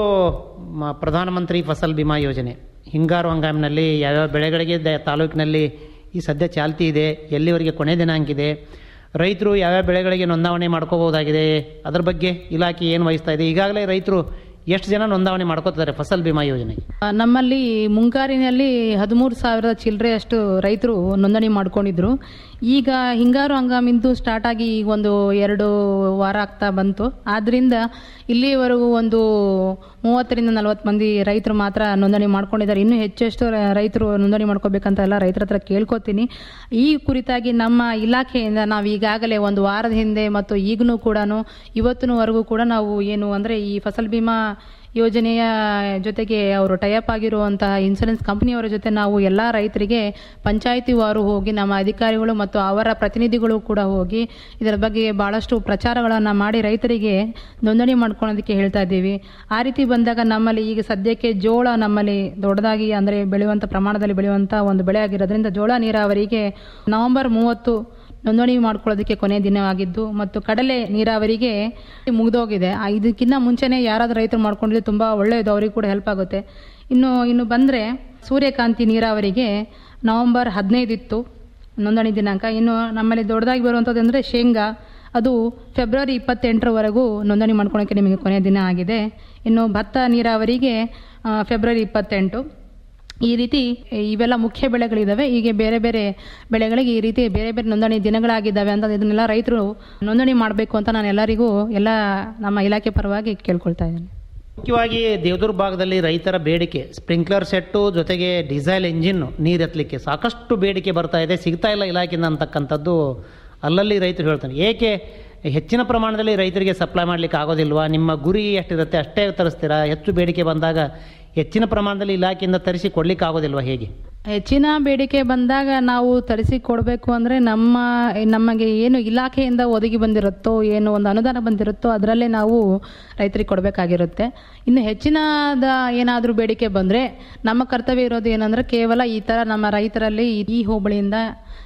ಮ- ಪ್ರಧಾನಮಂತ್ರಿ ಫಸಲ್ ಬಿಮಾ ಯೋಜನೆ ಹಿಂಗಾರು ಹಂಗಾಮಿನಲ್ಲಿ ಯಾವ್ಯಾವ ಬೆಳೆಗಳಿಗೆ ದ- ತಾಲೂಕಿನಲ್ಲಿ ಈ ಸದ್ಯ ಚಾಲ್ತಿ ಇದೆ ಎಲ್ಲಿವರೆಗೆ ಕೊನೆ ದಿನಾಂಕ ಇದೆ ರೈತರು ಯಾವ್ಯಾವ ಬೆಳೆಗಳಿಗೆ ನೋಂದಾವಣೆ ಮಾಡ್ಕೋಬಹುದಾಗಿದೆ ಅದ್ರ ಬಗ್ಗೆ ಇಲಾಖೆ ಏನು ವಹಿಸ್ತಾ ಇದೆ ಈಗಾಗಲೇ ರೈತರು ಎಷ್ಟು ಜನ ನೋಂದಾವಣೆ ಮಾಡ್ಕೋತಿದ್ದಾರೆ ಫಸಲ್ ಬಿಮಾ ಯೋಜನೆಗೆ ಆ, ನಮ್ಮಲ್ಲಿ ಮುಂಗಾರಿನಲ್ಲಿ ಹದಿಮೂರು ಸಾವಿರದ ಚಿಲ್ಲರೆಯಷ್ಟು ರೈತರು ನೋಂದಣಿ ಮಾಡ್ಕೊಂಡಿದ್ರು ಈಗ ಹಿಂಗಾರು ಹಂಗಾಮಿಂದು ಸ್ಟಾರ್ಟ್ ಆಗಿ ಈಗ ಒಂದು ಎರಡು ವಾರ ಆಗ್ತಾ ಬಂತು ಆದ್ರಿಂದ ಇಲ್ಲಿವರೆಗೂ ಒಂದು ಮೂವತ್ತರಿಂದ ನಲವತ್ತು ಮಂದಿ ರೈತರು ಮಾತ್ರ ನೋಂದಣಿ ಮಾಡ್ಕೊಂಡಿದ್ದಾರೆ ಇನ್ನೂ ಹೆಚ್ಚೆಷ್ಟು ರ- ರೈತರು ನೋಂದಣಿ ಮಾಡ್ಕೋಬೇಕಂತ ಎಲ್ಲ ರೈತರ ಹತ್ರ ಕೇಳ್ಕೊತೀನಿ ಈ ಕುರಿತಾಗಿ ನಮ್ಮ ಇಲಾಖೆಯಿಂದ ನಾವು ಈಗಾಗಲೇ ಒಂದು ವಾರದ ಹಿಂದೆ ಮತ್ತು ಈಗಲೂ ಕೂಡ ಇವತ್ತಿನವರೆಗೂ ಕೂಡ ನಾವು ಏನು ಅಂದರೆ ಈ ಫಸಲ್ ಬಿಮಾ ಯೋಜನೆಯ ಜೊತೆಗೆ ಅವರು ಟೈಅಪ್ ಆಗಿರುವಂತಹ ಇನ್ಸೂರೆನ್ಸ್ ಕಂಪನಿಯವರ ಜೊತೆ ನಾವು ಎಲ್ಲ ರೈತರಿಗೆ ಪಂಚಾಯಿತಿ ವಾರು ಹೋಗಿ ನಮ್ಮ ಅಧಿಕಾರಿಗಳು ಮತ್ತು ಅವರ ಪ್ರತಿನಿಧಿಗಳು ಕೂಡ ಹೋಗಿ ಇದರ ಬಗ್ಗೆ ಭಾಳಷ್ಟು ಪ್ರಚಾರಗಳನ್ನು ಮಾಡಿ ರೈತರಿಗೆ ನೋಂದಣಿ ಮಾಡ್ಕೊಳ್ಳೋದಕ್ಕೆ ಹೇಳ್ತಾ ಇದ್ದೀವಿ ಆ ರೀತಿ ಬಂದಾಗ ನಮ್ಮಲ್ಲಿ ಈಗ ಸದ್ಯಕ್ಕೆ ಜೋಳ ನಮ್ಮಲ್ಲಿ ದೊಡ್ಡದಾಗಿ ಅಂದರೆ ಬೆಳೆಯುವಂಥ ಪ್ರಮಾಣದಲ್ಲಿ ಬೆಳೆಯುವಂಥ ಒಂದು ಬೆಳೆ ಆಗಿರೋದ್ರಿಂದ ಜೋಳ ನೀರಾವರಿಗೆ ನವೆಂಬರ್ ಮೂವತ್ತು ನೋಂದಣಿ ಮಾಡ್ಕೊಳ್ಳೋದಕ್ಕೆ ಕೊನೆಯ ದಿನವಾಗಿದ್ದು ಮತ್ತು ಕಡಲೆ ನೀರಾವರಿಗೆ ಮುಗಿದೋಗಿದೆ ಆ, ಇದಕ್ಕಿಂತ ಮುಂಚೆನೇ ಯಾರಾದರೂ ರೈತರು ಮಾಡ್ಕೊಂಡಿದ್ರೆ ತುಂಬ ಒಳ್ಳೆಯದು ಅವರಿಗೆ ಕೂಡ ಹೆಲ್ಪ್ ಆಗುತ್ತೆ ಇನ್ನು ಇನ್ನು ಬಂದರೆ ಸೂರ್ಯಕಾಂತಿ ನೀರಾವರಿಗೆ ನವೆಂಬರ್ ಹದಿನೈದು ಇತ್ತು ನೋಂದಣಿ ದಿನಾಂಕ ಇನ್ನು ನಮ್ಮಲ್ಲಿ ದೊಡ್ಡದಾಗಿ ಬರುವಂಥದ್ದು ಅಂದರೆ ಶೇಂಗಾ ಅದು ಫೆಬ್ರವರಿ ಇಪ್ಪತ್ತೆಂಟರವರೆಗೂ ನೋಂದಣಿ ಮಾಡ್ಕೊಳ್ಳೋಕ್ಕೆ ನಿಮಗೆ ಕೊನೆಯ ದಿನ ಆಗಿದೆ ಇನ್ನು ಭತ್ತ ನೀರಾವರಿಗೆ ಆ, ಫೆಬ್ರವರಿ ಇಪ್ಪತ್ತೆಂಟು ಈ ರೀತಿ ಇವೆಲ್ಲ ಮುಖ್ಯ ಬೆಳೆಗಳಿದ್ದಾವೆ ಹೀಗೆ ಬೇರೆ ಬೇರೆ ಬೆಳೆಗಳಿಗೆ ಈ ರೀತಿ ಬೇರೆ ಬೇರೆ ನೋಂದಣಿ ದಿನಗಳಾಗಿದ್ದಾವೆ ಅಂತ ಇದನ್ನೆಲ್ಲ ರೈತರು ನೋಂದಣಿ ಮಾಡಬೇಕು ಅಂತ ನಾನು ಎಲ್ಲರಿಗೂ ಎಲ್ಲ ನಮ್ಮ ಇಲಾಖೆ ಪರವಾಗಿ ಕೇಳ್ಕೊಳ್ತಾ ಇದ್ದೀನಿ ಮುಖ್ಯವಾಗಿ ದೇವದುರ್ಗ ಭಾಗದಲ್ಲಿ ರೈತರ ಬೇಡಿಕೆ ಸ್ಪ್ರಿಂಕ್ಲರ್ ಸೆಟ್ಟು ಜೊತೆಗೆ ಡೀಸೆಲ್ ಎಂಜಿನ್ ನೀರು ಎತ್ತಲಿಕ್ಕೆ ಸಾಕಷ್ಟು ಬೇಡಿಕೆ ಬರ್ತಾ ಇದೆ ಸಿಗ್ತಾ ಇಲ್ಲ ಇಲಾಖೆಯಿಂದ ಅಂತಕ್ಕಂಥದ್ದು ಅಲ್ಲಲ್ಲಿ ರೈತರು ಹೇಳ್ತಾನೆ ಏಕೆ ಹೆಚ್ಚಿನ ಪ್ರಮಾಣದಲ್ಲಿ ರೈತರಿಗೆ ಸಪ್ಲೈ ಮಾಡಲಿಕ್ಕೆ ಆಗೋದಿಲ್ವಾ ನಿಮ್ಮ ಗುರಿ ಎಷ್ಟಿರುತ್ತೆ ಅಷ್ಟೇ ತರಿಸ್ತೀರಾ ಹೆಚ್ಚು ಬೇಡಿಕೆ ಬಂದಾಗ ಹೆಚ್ಚಿನ ಪ್ರಮಾಣದಲ್ಲಿ ಇಲಾಖೆಯಿಂದ ತರಿಸಿ ಕೊಡ್ಲಿಕ್ಕೆ ಆಗೋದಿಲ್ವಾ ಹೇಗೆ ಹೆಚ್ಚಿನ ಬೇಡಿಕೆ ಬಂದಾಗ ನಾವು ತರಿಸಿ ಕೊಡಬೇಕು ಅಂದರೆ ನಮ್ಮ ನಮಗೆ ಏನು ಇಲಾಖೆಯಿಂದ ಒದಗಿ ಬಂದಿರುತ್ತೋ ಏನು ಒಂದು ಅನುದಾನ ಬಂದಿರುತ್ತೋ ಅದರಲ್ಲೇ ನಾವು ರೈತರಿಗೆ ಕೊಡಬೇಕಾಗಿರುತ್ತೆ ಇನ್ನು ಹೆಚ್ಚಿನದ ಏನಾದರೂ ಬೇಡಿಕೆ ಬಂದರೆ ನಮ್ಮ ಕರ್ತವ್ಯ ಇರೋದು ಏನಂದರೆ ಕೇವಲ ಈ ಥರ ನಮ್ಮ ರೈತರಲ್ಲಿ ಈ ಹೋಬಳಿಯಿಂದ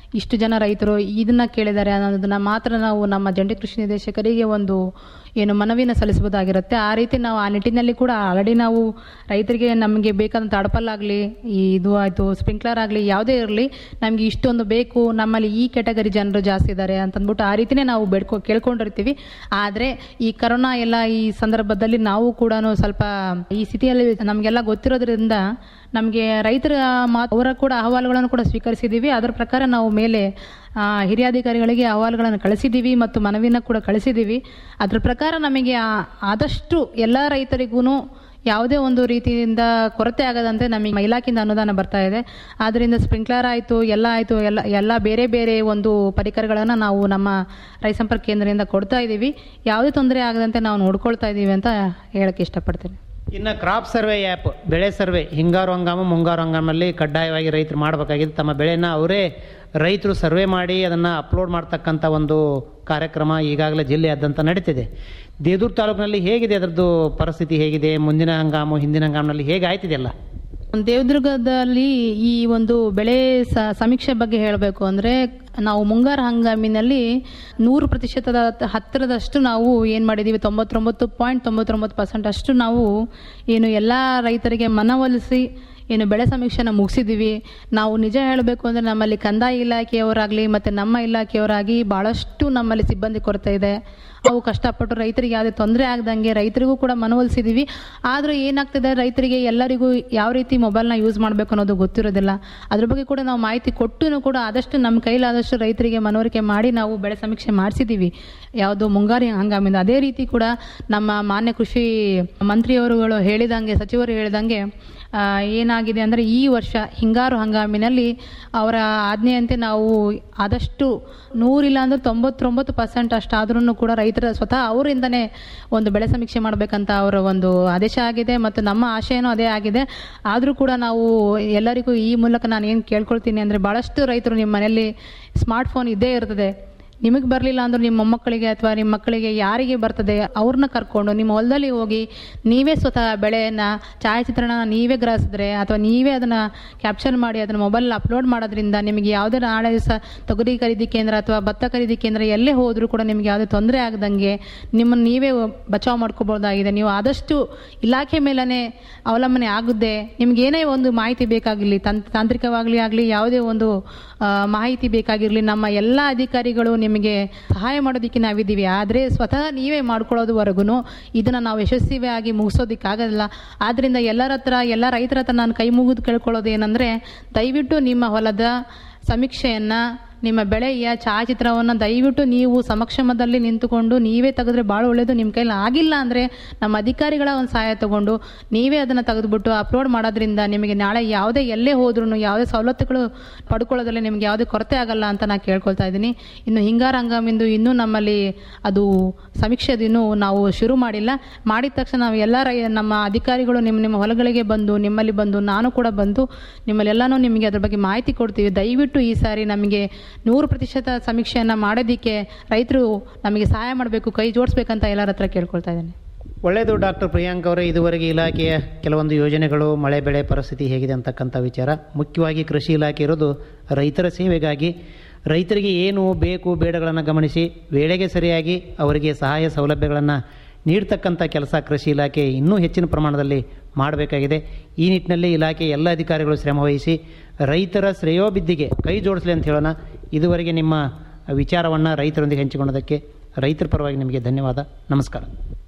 ಇಷ್ಟು ಜನ ರೈತರು ಇದನ್ನ ಕೇಳಿದ್ದಾರೆ ಅನ್ನೋದನ್ನ ಮಾತ್ರ ನಾವು ನಮ್ಮ ಜಂಟಿ ಕೃಷಿ ನಿರ್ದೇಶಕರಿಗೆ ಒಂದು ಏನು ಮನವಿನ ಸಲ್ಲಿಸಬಹುದಾಗಿರುತ್ತೆ ಆ ರೀತಿ ನಾವು ಆ ನಿಟ್ಟಿನಲ್ಲಿ ಕೂಡ ಆಲ್ರೆಡಿ ನಾವು ರೈತರಿಗೆ ನಮಗೆ ಬೇಕಾದಂಥ ಅಡಪಲ್ಲಾಗಲಿ ಈ ಇದು ಆಯಿತು ಸ್ಪ್ರಿಂಕ್ಲರ್ ಆಗಲಿ ಯಾವುದೇ ಇರಲಿ ನಮಗೆ ಇಷ್ಟೊಂದು ಬೇಕು ನಮ್ಮಲ್ಲಿ ಈ ಕೆಟಗರಿ ಜನರು ಜಾಸ್ತಿ ಇದ್ದಾರೆ ಅಂತಂದ್ಬಿಟ್ಟು ಆ ರೀತಿನೇ ನಾವು ಬೇಡ್ಕೊ ಕೇಳ್ಕೊಂಡಿರ್ತೀವಿ ಆದರೆ ಈ ಕರೋನಾ ಎಲ್ಲ ಈ ಸಂದರ್ಭದಲ್ಲಿ ನಾವು ಕೂಡ ಸ್ವಲ್ಪ ಈ ಸ್ಥಿತಿಯಲ್ಲಿ ನಮಗೆಲ್ಲ ಗೊತ್ತಿರೋದ್ರಿಂದ ನಮಗೆ ರೈತರ ಮಾತು ಅವರ ಕೂಡ ಅಹವಾಲುಗಳನ್ನು ಕೂಡ ಸ್ವೀಕರಿಸಿದ್ದೀವಿ ಅದರ ಪ್ರಕಾರ ನಾವು ಮೇಲೆ ಆ, ಹಿರಿಯ ಅಧಿಕಾರಿಗಳಿಗೆ ಅಹವಾಲುಗಳನ್ನು ಕಳಿಸಿದ್ದೀವಿ ಮತ್ತು ಮನವಿನ ಕೂಡ ಕಳಿಸಿದ್ದೀವಿ ಅದ್ರ ಪ್ರಕಾರ ನಮಗೆ ಆ- ಆದಷ್ಟು ಎಲ್ಲ ರೈತರಿಗೂ ಯಾವುದೇ ಒಂದು ರೀತಿಯಿಂದ ಕೊರತೆ ಆಗದಂತೆ ನಮಗೆ ಇಲಾಖೆಯಿಂದ ಅನುದಾನ ಬರ್ತಾ ಇದೆ ಆದ್ದರಿಂದ ಸ್ಪ್ರಿಂಕ್ಲರ್ ಆಯಿತು ಎಲ್ಲ ಆಯಿತು ಎಲ್ಲ ಎಲ್ಲ ಬೇರೆ ಬೇರೆ ಒಂದು ಪರಿಕರಗಳನ್ನು ನಾವು ನಮ್ಮ ರೈತ ಸಂಪರ್ಕ ಕೇಂದ್ರದಿಂದ ಕೊಡ್ತಾ ಇದ್ದೀವಿ ಯಾವುದೇ ತೊಂದರೆ ಆಗದಂತೆ ನಾವು ನೋಡ್ಕೊಳ್ತಾ ಇದ್ದೀವಿ ಅಂತ ಹೇಳಕ್ಕೆ ಇಷ್ಟಪಡ್ತೇನೆ ಇನ್ನು ಕ್ರಾಪ್ ಸರ್ವೆ ಆ್ಯಪ್ ಬೆಳೆ ಸರ್ವೆ ಹಿಂಗಾರು ಹಂಗಾಮು ಮುಂಗಾರು ಹಂಗಾಮಲ್ಲಿ ಕಡ್ಡಾಯವಾಗಿ ರೈತರು ಮಾಡಬೇಕಾಗಿದೆ ತಮ್ಮ ಬೆಳೆನ ಅವರೇ ರೈತರು ಸರ್ವೆ ಮಾಡಿ ಅದನ್ನು ಅಪ್ಲೋಡ್ ಮಾಡ್ತಕ್ಕಂಥ ಒಂದು ಕಾರ್ಯಕ್ರಮ ಈಗಾಗಲೇ ಜಿಲ್ಲೆಯಾದ್ಯಂತ ನಡೀತಿದೆ ದೇದೂರು ತಾಲೂಕಿನಲ್ಲಿ ಹೇಗಿದೆ ಅದರದ್ದು ಪರಿಸ್ಥಿತಿ ಹೇಗಿದೆ ಮುಂದಿನ ಹಂಗಾಮು ಹಿಂದಿನ ಹಂಗಾಮಿನಲ್ಲಿ ಹೇಗೆ ಆಯ್ತಿದೆಯಲ್ಲ ದೇವದುರ್ಗದಲ್ಲಿ ಈ ಒಂದು ಬೆಳೆ ಸ- ಸಮೀಕ್ಷೆ ಬಗ್ಗೆ ಹೇಳಬೇಕು ಅಂದರೆ ನಾವು ಮುಂಗಾರು ಹಂಗಾಮಿನಲ್ಲಿ ನೂರು ಪ್ರತಿಶತದ ಹತ್ತಿರದಷ್ಟು ನಾವು ಏನು ಮಾಡಿದ್ದೀವಿ ತೊಂಬತ್ತೊಂಬತ್ತು ಪಾಯಿಂಟ್ ತೊಂಬತ್ತೊಂಬತ್ತು ಪರ್ಸೆಂಟ್ ಅಷ್ಟು ನಾವು ಏನು ಎಲ್ಲ ರೈತರಿಗೆ ಮನವೊಲಿಸಿ ಏನು ಬೆಳೆ ಸಮೀಕ್ಷೆನ ಮುಗಿಸಿದ್ದೀವಿ ನಾವು ನಿಜ ಹೇಳಬೇಕು ಅಂದರೆ ನಮ್ಮಲ್ಲಿ ಕಂದಾಯ ಇಲಾಖೆಯವರಾಗಲಿ ಮತ್ತು ನಮ್ಮ ಇಲಾಖೆಯವರಾಗಿ ಭಾಳಷ್ಟು ನಮ್ಮಲ್ಲಿ ಸಿಬ್ಬಂದಿ ಕೊರತೆ ಇದೆ ಅವು ಕಷ್ಟಪಟ್ಟು ರೈತರಿಗೆ ಯಾವುದೇ ತೊಂದರೆ ಆಗದಂಗೆ ರೈತರಿಗೂ ಕೂಡ ಮನವೊಲಿಸಿದ್ದೀವಿ ಆದರೂ ಏನಾಗ್ತದೆ ರೈತರಿಗೆ ಎಲ್ಲರಿಗೂ ಯಾವ ರೀತಿ ಮೊಬೈಲ್ನ ಯೂಸ್ ಮಾಡಬೇಕು ಅನ್ನೋದು ಗೊತ್ತಿರೋದಿಲ್ಲ ಅದ್ರ ಬಗ್ಗೆ ಕೂಡ ನಾವು ಮಾಹಿತಿ ಕೊಟ್ಟು ಕೂಡ ಆದಷ್ಟು ನಮ್ಮ ಕೈಲಾದಷ್ಟು ರೈತರಿಗೆ ಮನವರಿಕೆ ಮಾಡಿ ನಾವು ಬೆಳೆ ಸಮೀಕ್ಷೆ ಮಾಡಿಸಿದ್ದೀವಿ ಯಾವುದು ಮುಂಗಾರಿ ಹಂಗಾಮಿಂದ ಅದೇ ರೀತಿ ಕೂಡ ನಮ್ಮ ಮಾನ್ಯ ಕೃಷಿ ಮಂತ್ರಿಯವರುಗಳು ಹೇಳಿದಂಗೆ ಸಚಿವರು ಹೇಳಿದಂಗೆ ಆ, ಏನಾಗಿದೆ ಅಂದರೆ ಈ ವರ್ಷ ಹಿಂಗಾರು ಹಂಗಾಮಿನಲ್ಲಿ ಅವರ ಆಜ್ಞೆಯಂತೆ ನಾವು ಆದಷ್ಟು ನೂರಿಲ್ಲ ಅಂದ್ರೆ ತೊಂಬತ್ತೊಂಬತ್ತು ಪರ್ಸೆಂಟ್ ಅಷ್ಟಾದ್ರೂ ಕೂಡ ರೈತರ ಸ್ವತಃ ಅವರಿಂದನೇ ಒಂದು ಬೆಳೆ ಸಮೀಕ್ಷೆ ಮಾಡಬೇಕಂತ ಅವರ ಒಂದು ಆದೇಶ ಆಗಿದೆ ಮತ್ತು ನಮ್ಮ ಆಶಯನೂ ಅದೇ ಆಗಿದೆ ಆದರೂ ಕೂಡ ನಾವು ಎಲ್ಲರಿಗೂ ಈ ಮೂಲಕ ನಾನು ಏನು ಕೇಳ್ಕೊಳ್ತೀನಿ ಅಂದರೆ ಭಾಳಷ್ಟು ರೈತರು ನಿಮ್ಮ ಮನೆಯಲ್ಲಿ ಸ್ಮಾರ್ಟ್ಫೋನ್ ಇದ್ದೇ ಇರ್ತದೆ ನಿಮಗೆ ಬರಲಿಲ್ಲ ಅಂದ್ರೆ ನಿಮ್ಮ ಮೊಮ್ಮಕ್ಕಳಿಗೆ ಅಥವಾ ನಿಮ್ಮ ಮಕ್ಕಳಿಗೆ ಯಾರಿಗೆ ಬರ್ತದೆ ಅವ್ರನ್ನ ಕರ್ಕೊಂಡು ನಿಮ್ಮ ಹೊಲದಲ್ಲಿ ಹೋಗಿ ನೀವೇ ಸ್ವತಃ ಬೆಳೆಯನ್ನು ಛಾಯಾಚಿತ್ರಣ ನೀವೇ ಗ್ರಹಿಸಿದ್ರೆ ಅಥವಾ ನೀವೇ ಅದನ್ನು ಕ್ಯಾಪ್ಚರ್ ಮಾಡಿ ಅದನ್ನು ಮೊಬೈಲ್ ಅಪ್ಲೋಡ್ ಮಾಡೋದ್ರಿಂದ ನಿಮಗೆ ಯಾವುದೇ ನಾಳೆ ದಿವಸ ತೊಗರಿ ಖರೀದಿ ಕೇಂದ್ರ ಅಥವಾ ಭತ್ತ ಖರೀದಿ ಕೇಂದ್ರ ಎಲ್ಲೇ ಹೋದರೂ ಕೂಡ ನಿಮಗೆ ಯಾವುದೇ ತೊಂದರೆ ಆಗದಂಗೆ ನಿಮ್ಮನ್ನು ನೀವೇ ಬಚಾವ್ ಮಾಡ್ಕೋಬೋದಾಗಿದೆ ನೀವು ಆದಷ್ಟು ಇಲಾಖೆ ಮೇಲೇ ಅವಲಂಬನೆ ಆಗುತ್ತೆ ನಿಮ್ಗೆ ಏನೇ ಒಂದು ಮಾಹಿತಿ ಬೇಕಾಗಿರಲಿ ತಂತ್ ತಾಂತ್ರಿಕವಾಗಲಿ ಆಗಲಿ ಯಾವುದೇ ಒಂದು ಆ, ಮಾಹಿತಿ ಬೇಕಾಗಿರಲಿ ನಮ್ಮ ಎಲ್ಲ ಅಧಿಕಾರಿಗಳು ನಿಮಗೆ ಸಹಾಯ ಮಾಡೋದಕ್ಕೆ ನಾವಿದ್ದೀವಿ ಆದರೆ ಸ್ವತಃ ನೀವೇ ಮಾಡ್ಕೊಳ್ಳೋದುವರೆಗೂ ಇದನ್ನು ನಾವು ಯಶಸ್ವಿಯಾಗಿ ಮುಗಿಸೋದಕ್ಕಾಗಲ್ಲ ಆದ್ದರಿಂದ ಎಲ್ಲರ ಹತ್ರ ಎಲ್ಲ ರೈತರ ಹತ್ರ ನಾನು ಕೈ ಮುಗಿದು ಕೇಳ್ಕೊಳ್ಳೋದು ಏನಂದರೆ ದಯವಿಟ್ಟು ನಿಮ್ಮ ಹೊಲದ ಸಮೀಕ್ಷೆಯನ್ನು ನಿಮ್ಮ ಬೆಳೆಯ ಛಾಯಾಚಿತ್ರವನ್ನು ದಯವಿಟ್ಟು ನೀವು ಸಮಕ್ಷಮದಲ್ಲಿ ನಿಂತುಕೊಂಡು ನೀವೇ ತೆಗೆದ್ರೆ ಭಾಳ ಒಳ್ಳೆಯದು ನಿಮ್ಮ ಕೈಲಿ ಆಗಿಲ್ಲ ಅಂದರೆ ನಮ್ಮ ಅಧಿಕಾರಿಗಳ ಒಂದು ಸಹಾಯ ತಗೊಂಡು ನೀವೇ ಅದನ್ನು ತೆಗೆದುಬಿಟ್ಟು ಅಪ್ಲೋಡ್ ಮಾಡೋದ್ರಿಂದ ನಿಮಗೆ ನಾಳೆ ಯಾವುದೇ ಎಲ್ಲೇ ಹೋದ್ರೂ ಯಾವುದೇ ಸವಲತ್ತುಗಳು ಪಡ್ಕೊಳ್ಳೋದ್ರಲ್ಲಿ ನಿಮಗೆ ಯಾವುದೇ ಕೊರತೆ ಆಗಲ್ಲ ಅಂತ ನಾನು ಕೇಳ್ಕೊಳ್ತಾ ಇದ್ದೀನಿ ಇನ್ನು ಹಿಂಗಾರ ಹಂಗಾಮಿಂದು ಇನ್ನೂ ನಮ್ಮಲ್ಲಿ ಅದು ಸಮೀಕ್ಷೆದು ಇನ್ನೂ ನಾವು ಶುರು ಮಾಡಿಲ್ಲ ಮಾಡಿದ ತಕ್ಷಣ ನಾವು ಎಲ್ಲ ರೈ ನಮ್ಮ ಅಧಿಕಾರಿಗಳು ನಿಮ್ಮ ನಿಮ್ಮ ಹೊಲಗಳಿಗೆ ಬಂದು ನಿಮ್ಮಲ್ಲಿ ಬಂದು ನಾನು ಕೂಡ ಬಂದು ನಿಮ್ಮಲ್ಲೆಲ್ಲನೂ ನಿಮಗೆ ಅದ್ರ ಬಗ್ಗೆ ಮಾಹಿತಿ ಕೊಡ್ತೀವಿ ದಯವಿಟ್ಟು ಈ ಸಾರಿ ನಮಗೆ ನೂರು ಪ್ರತಿಶತ ಸಮೀಕ್ಷೆಯನ್ನು ಮಾಡೋದಕ್ಕೆ ರೈತರು ನಮಗೆ ಸಹಾಯ ಮಾಡಬೇಕು ಕೈ ಜೋಡಿಸ್ಬೇಕಂತ ಎಲ್ಲರ ಹತ್ರ ಕೇಳ್ಕೊಳ್ತಾ ಇದ್ದೇನೆ ಒಳ್ಳೆಯದು ಡಾಕ್ಟರ್ ಪ್ರಿಯಾಂಕ್ ಅವರೇ ಇದುವರೆಗೆ ಇಲಾಖೆಯ ಕೆಲವೊಂದು ಯೋಜನೆಗಳು ಮಳೆ ಬೆಳೆ ಪರಿಸ್ಥಿತಿ ಹೇಗಿದೆ ಅಂತಕ್ಕಂಥ ವಿಚಾರ ಮುಖ್ಯವಾಗಿ ಕೃಷಿ ಇಲಾಖೆ ಇರೋದು ರೈತರ ಸೇವೆಗಾಗಿ ರೈತರಿಗೆ ಏನು ಬೇಕು ಬೇಡಗಳನ್ನು ಗಮನಿಸಿ ವೇಳೆಗೆ ಸರಿಯಾಗಿ ಅವರಿಗೆ ಸಹಾಯ ಸೌಲಭ್ಯಗಳನ್ನು ನೀಡ್ತಕ್ಕಂಥ ಕೆಲಸ ಕೃಷಿ ಇಲಾಖೆ ಇನ್ನೂ ಹೆಚ್ಚಿನ ಪ್ರಮಾಣದಲ್ಲಿ ಮಾಡಬೇಕಾಗಿದೆ ಈ ನಿಟ್ಟಿನಲ್ಲಿ ಇಲಾಖೆ ಎಲ್ಲ ಅಧಿಕಾರಿಗಳು ಶ್ರಮವಹಿಸಿ ರೈತರ ಶ್ರೇಯೋಭಿದ್ಧಿಗೆ ಕೈ ಜೋಡಿಸಲಿ ಅಂತ ಹೇಳೋಣ ಇದುವರೆಗೆ ನಿಮ್ಮ ವಿಚಾರವನ್ನು ರೈತರೊಂದಿಗೆ ಹಂಚಿಕೊಂಡದಕ್ಕೆ ರೈತರ ಪರವಾಗಿ ನಿಮಗೆ ಧನ್ಯವಾದ ನಮಸ್ಕಾರ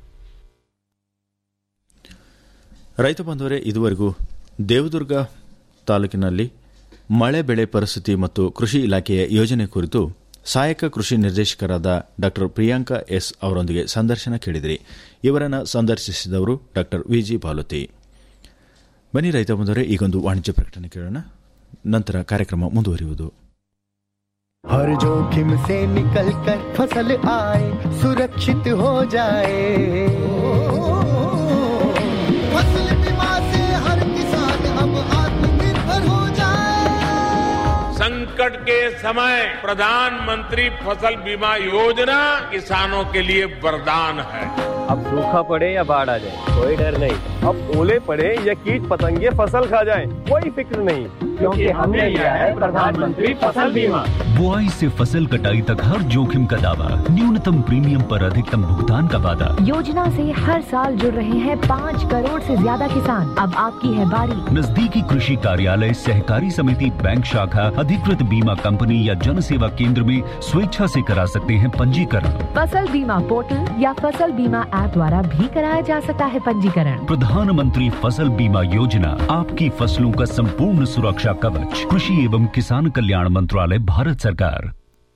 ರೈತ ಬಂಧುವರೇ ಇದುವರೆಗೂ ದೇವದುರ್ಗ ತಾಲೂಕಿನಲ್ಲಿ ಮಳೆ ಬೆಳೆ ಪರಿಸ್ಥಿತಿ ಮತ್ತು ಕೃಷಿ ಇಲಾಖೆಯ ಯೋಜನೆ ಕುರಿತು ಸಹಾಯಕ ಕೃಷಿ ನಿರ್ದೇಶಕರಾದ ಡಾ ಪ್ರಿಯಾಂಕಾ ಎಸ್ ಅವರೊಂದಿಗೆ ಸಂದರ್ಶನ ಕೇಳಿದಿರಿ ಇವರನ್ನು ಸಂದರ್ಶಿಸಿದವರು ಡಾ ವಿಜಿ ಬಾಲುತಿ ಬನ್ನಿ ರೈತ ಬಂಧುವರೇ ಈಗೊಂದು ವಾಣಿಜ್ಯ ಪ್ರಕಟಣೆ ಕೇಳೋಣ ನಂತರ ಕಾರ್ಯಕ್ರಮ ಮುಂದುವರಿಯುವುದು हर जोखिम से निकल कर फसल आए सुरक्षित हो जाए फसल बीमा से हर किसान अब आत्मनिर्भर हो जाए संकट संकट के समय प्रधानमंत्री फसल बीमा योजना किसानों के लिए वरदान है अब सूखा पड़े या बाढ़ आ जाए कोई डर नहीं अब ओले पड़े या कीट पतंगे फसल खा जाए कोई फिक्र नहीं क्योंकि हमने लिया है प्रधानमंत्री फसल बीमा बुआई से फसल कटाई तक हर जोखिम का दावा न्यूनतम प्रीमियम पर अधिकतम भुगतान का वादा योजना से हर साल जुड़ रहे हैं पाँच करोड़ से ज्यादा किसान अब आपकी है बारी नजदीकी कृषि कार्यालय सहकारी समिति बैंक शाखा अधिकृत बीमा कंपनी या जन सेवा केंद्र में स्वेच्छा से करा सकते हैं पंजीकरण फसल बीमा पोर्टल या फसल बीमा ऐप द्वारा भी कराया जा सकता है पंजीकरण प्रधानमंत्री फसल बीमा योजना आपकी फसलों का संपूर्ण सुरक्षा कवच कृषि एवं किसान कल्याण मंत्रालय भारत सरकार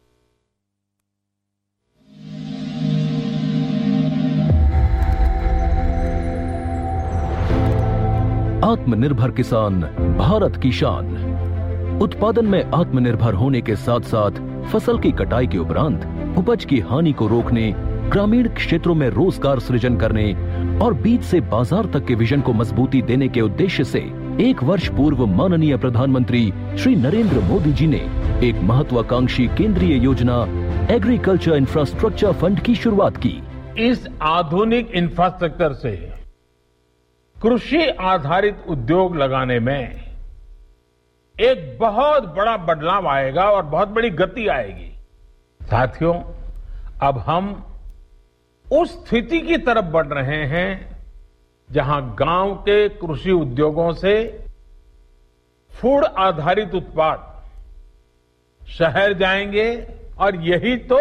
आत्मनिर्भर किसान भारत की शान उत्पादन में आत्मनिर्भर होने के साथ साथ फसल की कटाई के उपरांत उपज की हानि को रोकने ग्रामीण क्षेत्रों में रोजगार सृजन करने और बीज से बाजार तक के विजन को मजबूती देने के उद्देश्य से एक वर्ष पूर्व माननीय प्रधानमंत्री श्री नरेंद्र मोदी जी ने एक महत्वाकांक्षी केंद्रीय योजना एग्रीकल्चर इंफ्रास्ट्रक्चर फंड की शुरुआत की इस आधुनिक इंफ्रास्ट्रक्चर से कृषि आधारित उद्योग लगाने में एक बहुत बड़ा बदलाव आएगा और बहुत बड़ी गति आएगी साथियों अब हम उस स्थिति की तरफ बढ़ रहे हैं जहां गांव के कृषि उद्योगों से फूड आधारित उत्पाद शहर जाएंगे और यही तो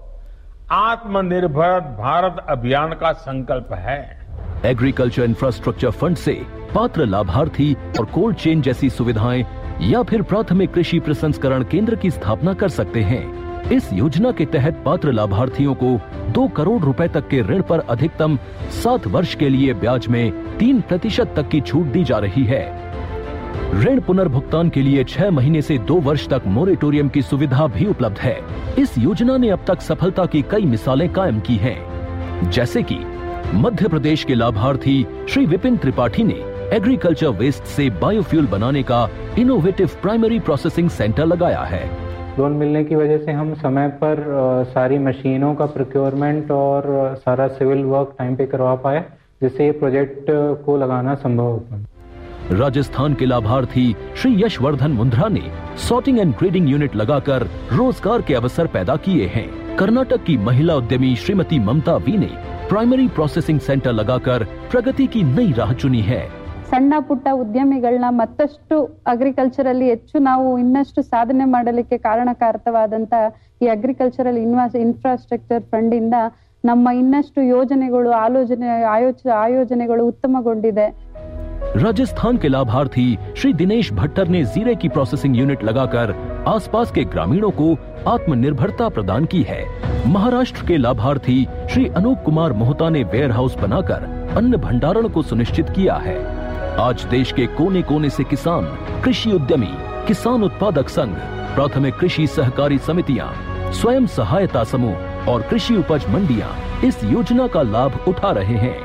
आत्मनिर्भर भारत अभियान का संकल्प है एग्रीकल्चर इंफ्रास्ट्रक्चर फंड से पात्र लाभार्थी और कोल्ड चेन जैसी सुविधाएं या फिर प्राथमिक कृषि प्रसंस्करण केंद्र की स्थापना कर सकते हैं इस योजना के तहत पात्र लाभार्थियों को दो करोड़ रुपए तक के ऋण पर अधिकतम सात वर्ष के लिए ब्याज में तीन प्रतिशत तक की छूट दी जा रही है ऋण पुनर्भुगतान के लिए छह महीने से दो वर्ष तक मोरेटोरियम की सुविधा भी उपलब्ध है इस योजना ने अब तक सफलता की कई मिसालें कायम की हैं, जैसे कि मध्य प्रदेश के लाभार्थी श्री विपिन त्रिपाठी ने एग्रीकल्चर वेस्ट से बायोफ्यूल बनाने का इनोवेटिव प्राइमरी प्रोसेसिंग सेंटर लगाया है लोन मिलने की वजह से हम समय पर अ, सारी मशीनों का प्रोक्योरमेंट और अ, सारा सिविल वर्क टाइम पे करवा पाए जिससे ये प्रोजेक्ट अ, को लगाना संभव हो पाए राजस्थान के लाभार्थी श्री यशवर्धन मुंद्रा ने सॉर्टिंग एंड ग्रेडिंग यूनिट लगाकर रोजगार के अवसर पैदा किए हैं कर्नाटक की महिला उद्यमी श्रीमती ममता वी ने प्राइमरी प्रोसेसिंग सेंटर लगाकर प्रगति की नई राह चुनी है ಸಣ್ಣ ಪುಟ್ಟ ಉದ್ಯಮಿಗಳನ್ನ ಮತ್ತಷ್ಟು ಅಗ್ರಿಕಲ್ಚರ್ ಅಲ್ಲಿ ಹೆಚ್ಚು ನಾವು ಇನ್ನಷ್ಟು ಸಾಧನೆ ಮಾಡಲಿಕ್ಕೆ ಕಾರಣಕಾರಕವಾದಂತ ಈ ಅಗ್ರಿಕಲ್ಚರಲ್ ಇನ್ವಾಸ್ ಇನ್ಫ್ರಾಸ್ಟ್ರಕ್ಚರ್ ಫಂಡ್ ಇಂದ ನಮ್ಮ ಇನ್ನಷ್ಟು ಯೋಜನೆಗಳು ಆಲೋಚನೆ ಆಯೋಚ ಆಯೋಜನೆಗಳು ಉತ್ತಮಗೊಂಡಿದೆ राजस्थान के लाभार्थी श्री दिनेश भट्टर ने जीरे की प्रोसेसिंग यूनिट लगाकर आसपास के ग्रामीणों को आत्मनिर्भरता प्रदान की है महाराष्ट्र के लाभार्थी श्री अनूप कुमार मोहता ने वेयर हाउस बनाकर अन्न भंडारण को सुनिश्चित किया है आज देश के कोने कोने से किसान कृषि उद्यमी किसान उत्पादक संघ प्राथमिक कृषि सहकारी समितियां स्वयं सहायता समूह और कृषि उपज मंडियां इस योजना का लाभ उठा रहे हैं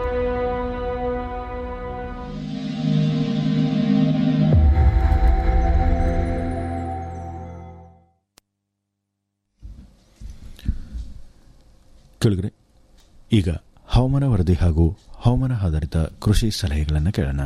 ಕೇಳಿದ್ರೆ ಈಗ ಹವಾಮಾನ ವರದಿ ಹಾಗೂ ಹವಾಮಾನ ಆಧಾರಿತ ಕೃಷಿ ಸಲಹೆಗಳನ್ನು ಕೇಳೋಣ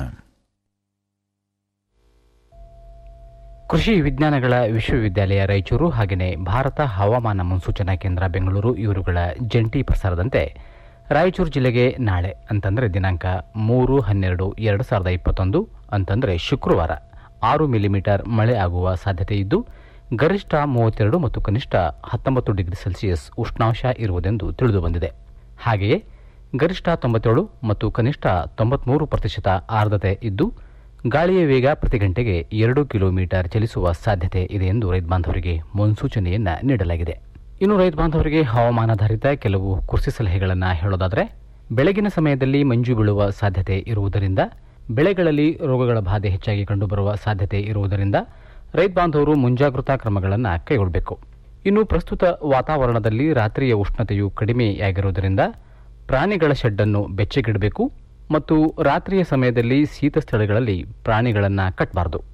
ಕೃಷಿ ವಿಜ್ಞಾನಗಳ ವಿಶ್ವವಿದ್ಯಾಲಯ ರಾಯಚೂರು ಹಾಗೆಯೇ ಭಾರತ ಹವಾಮಾನ ಮುನ್ಸೂಚನಾ ಕೇಂದ್ರ ಬೆಂಗಳೂರು ಇವರುಗಳ ಜಂಟಿ ಪ್ರಸಾರದಂತೆ ರಾಯಚೂರು ಜಿಲ್ಲೆಗೆ ನಾಳೆ ಅಂತಂದರೆ ದಿನಾಂಕ ಮೂರು ಹನ್ನೆರಡು ಎರಡು ಸಾವಿರದ ಇಪ್ಪತ್ತೊಂದು ಅಂತಂದರೆ ಶುಕ್ರವಾರ ಆರು ಮಿಲಿಮೀಟರ್ ಮಳೆ ಆಗುವ ಸಾಧ್ಯತೆ ಇದ್ದು ಗರಿಷ್ಠ ಮೂವತ್ತೆರಡು ಮತ್ತು ಕನಿಷ್ಠ ಹತ್ತೊಂಬತ್ತು ಡಿಗ್ರಿ ಸೆಲ್ಸಿಯಸ್ ಉಷ್ಣಾಂಶ ಇರುವುದೆಂದು ತಿಳಿದುಬಂದಿದೆ ಹಾಗೆಯೇ ಗರಿಷ್ಠ ತೊಂಬತ್ತೇಳು ಮತ್ತು ಕನಿಷ್ಠ ತೊಂಬತ್ಮೂರು ಪ್ರತಿಶತ ಆರ್ದ್ರತೆ ಇದ್ದು ಗಾಳಿಯ ವೇಗ ಪ್ರತಿ ಗಂಟೆಗೆ ಎರಡು ಕಿಲೋಮೀಟರ್ ಚಲಿಸುವ ಸಾಧ್ಯತೆ ಇದೆ ಎಂದು ರೈತ ಬಾಂಧವರಿಗೆ ಮುನ್ಸೂಚನೆಯನ್ನ ನೀಡಲಾಗಿದೆ ಇನ್ನು ರೈತ ಬಾಂಧವರಿಗೆ ಹವಾಮಾನಾಧಾರಿತ ಕೆಲವು ಕೃಷಿ ಸಲಹೆಗಳನ್ನು ಹೇಳೋದಾದರೆ ಬೆಳಗಿನ ಸಮಯದಲ್ಲಿ ಮಂಜು ಬೀಳುವ ಸಾಧ್ಯತೆ ಇರುವುದರಿಂದ ಬೆಳೆಗಳಲ್ಲಿ ರೋಗಗಳ ಬಾಧೆ ಹೆಚ್ಚಾಗಿ ಕಂಡುಬರುವ ಸಾಧ್ಯತೆ ಇರುವುದರಿಂದ ರೈತ ಬಾಂಧವರು ಮುಂಜಾಗೃತಾ ಕ್ರಮಗಳನ್ನು ಕೈಗೊಳ್ಳಬೇಕು ಇನ್ನು ಪ್ರಸ್ತುತ ವಾತಾವರಣದಲ್ಲಿ ರಾತ್ರಿಯ ಉಷ್ಣತೆಯು ಕಡಿಮೆಯಾಗಿರುವುದರಿಂದ ಪ್ರಾಣಿಗಳ ಶೆಡ್ಡನ್ನು ಬೆಚ್ಚಗಿಡಬೇಕು ಮತ್ತು ರಾತ್ರಿಯ ಸಮಯದಲ್ಲಿ ಶೀತ ಸ್ಥಳಗಳಲ್ಲಿ ಪ್ರಾಣಿಗಳನ್ನು ಕಟ್ಟಬಾರದು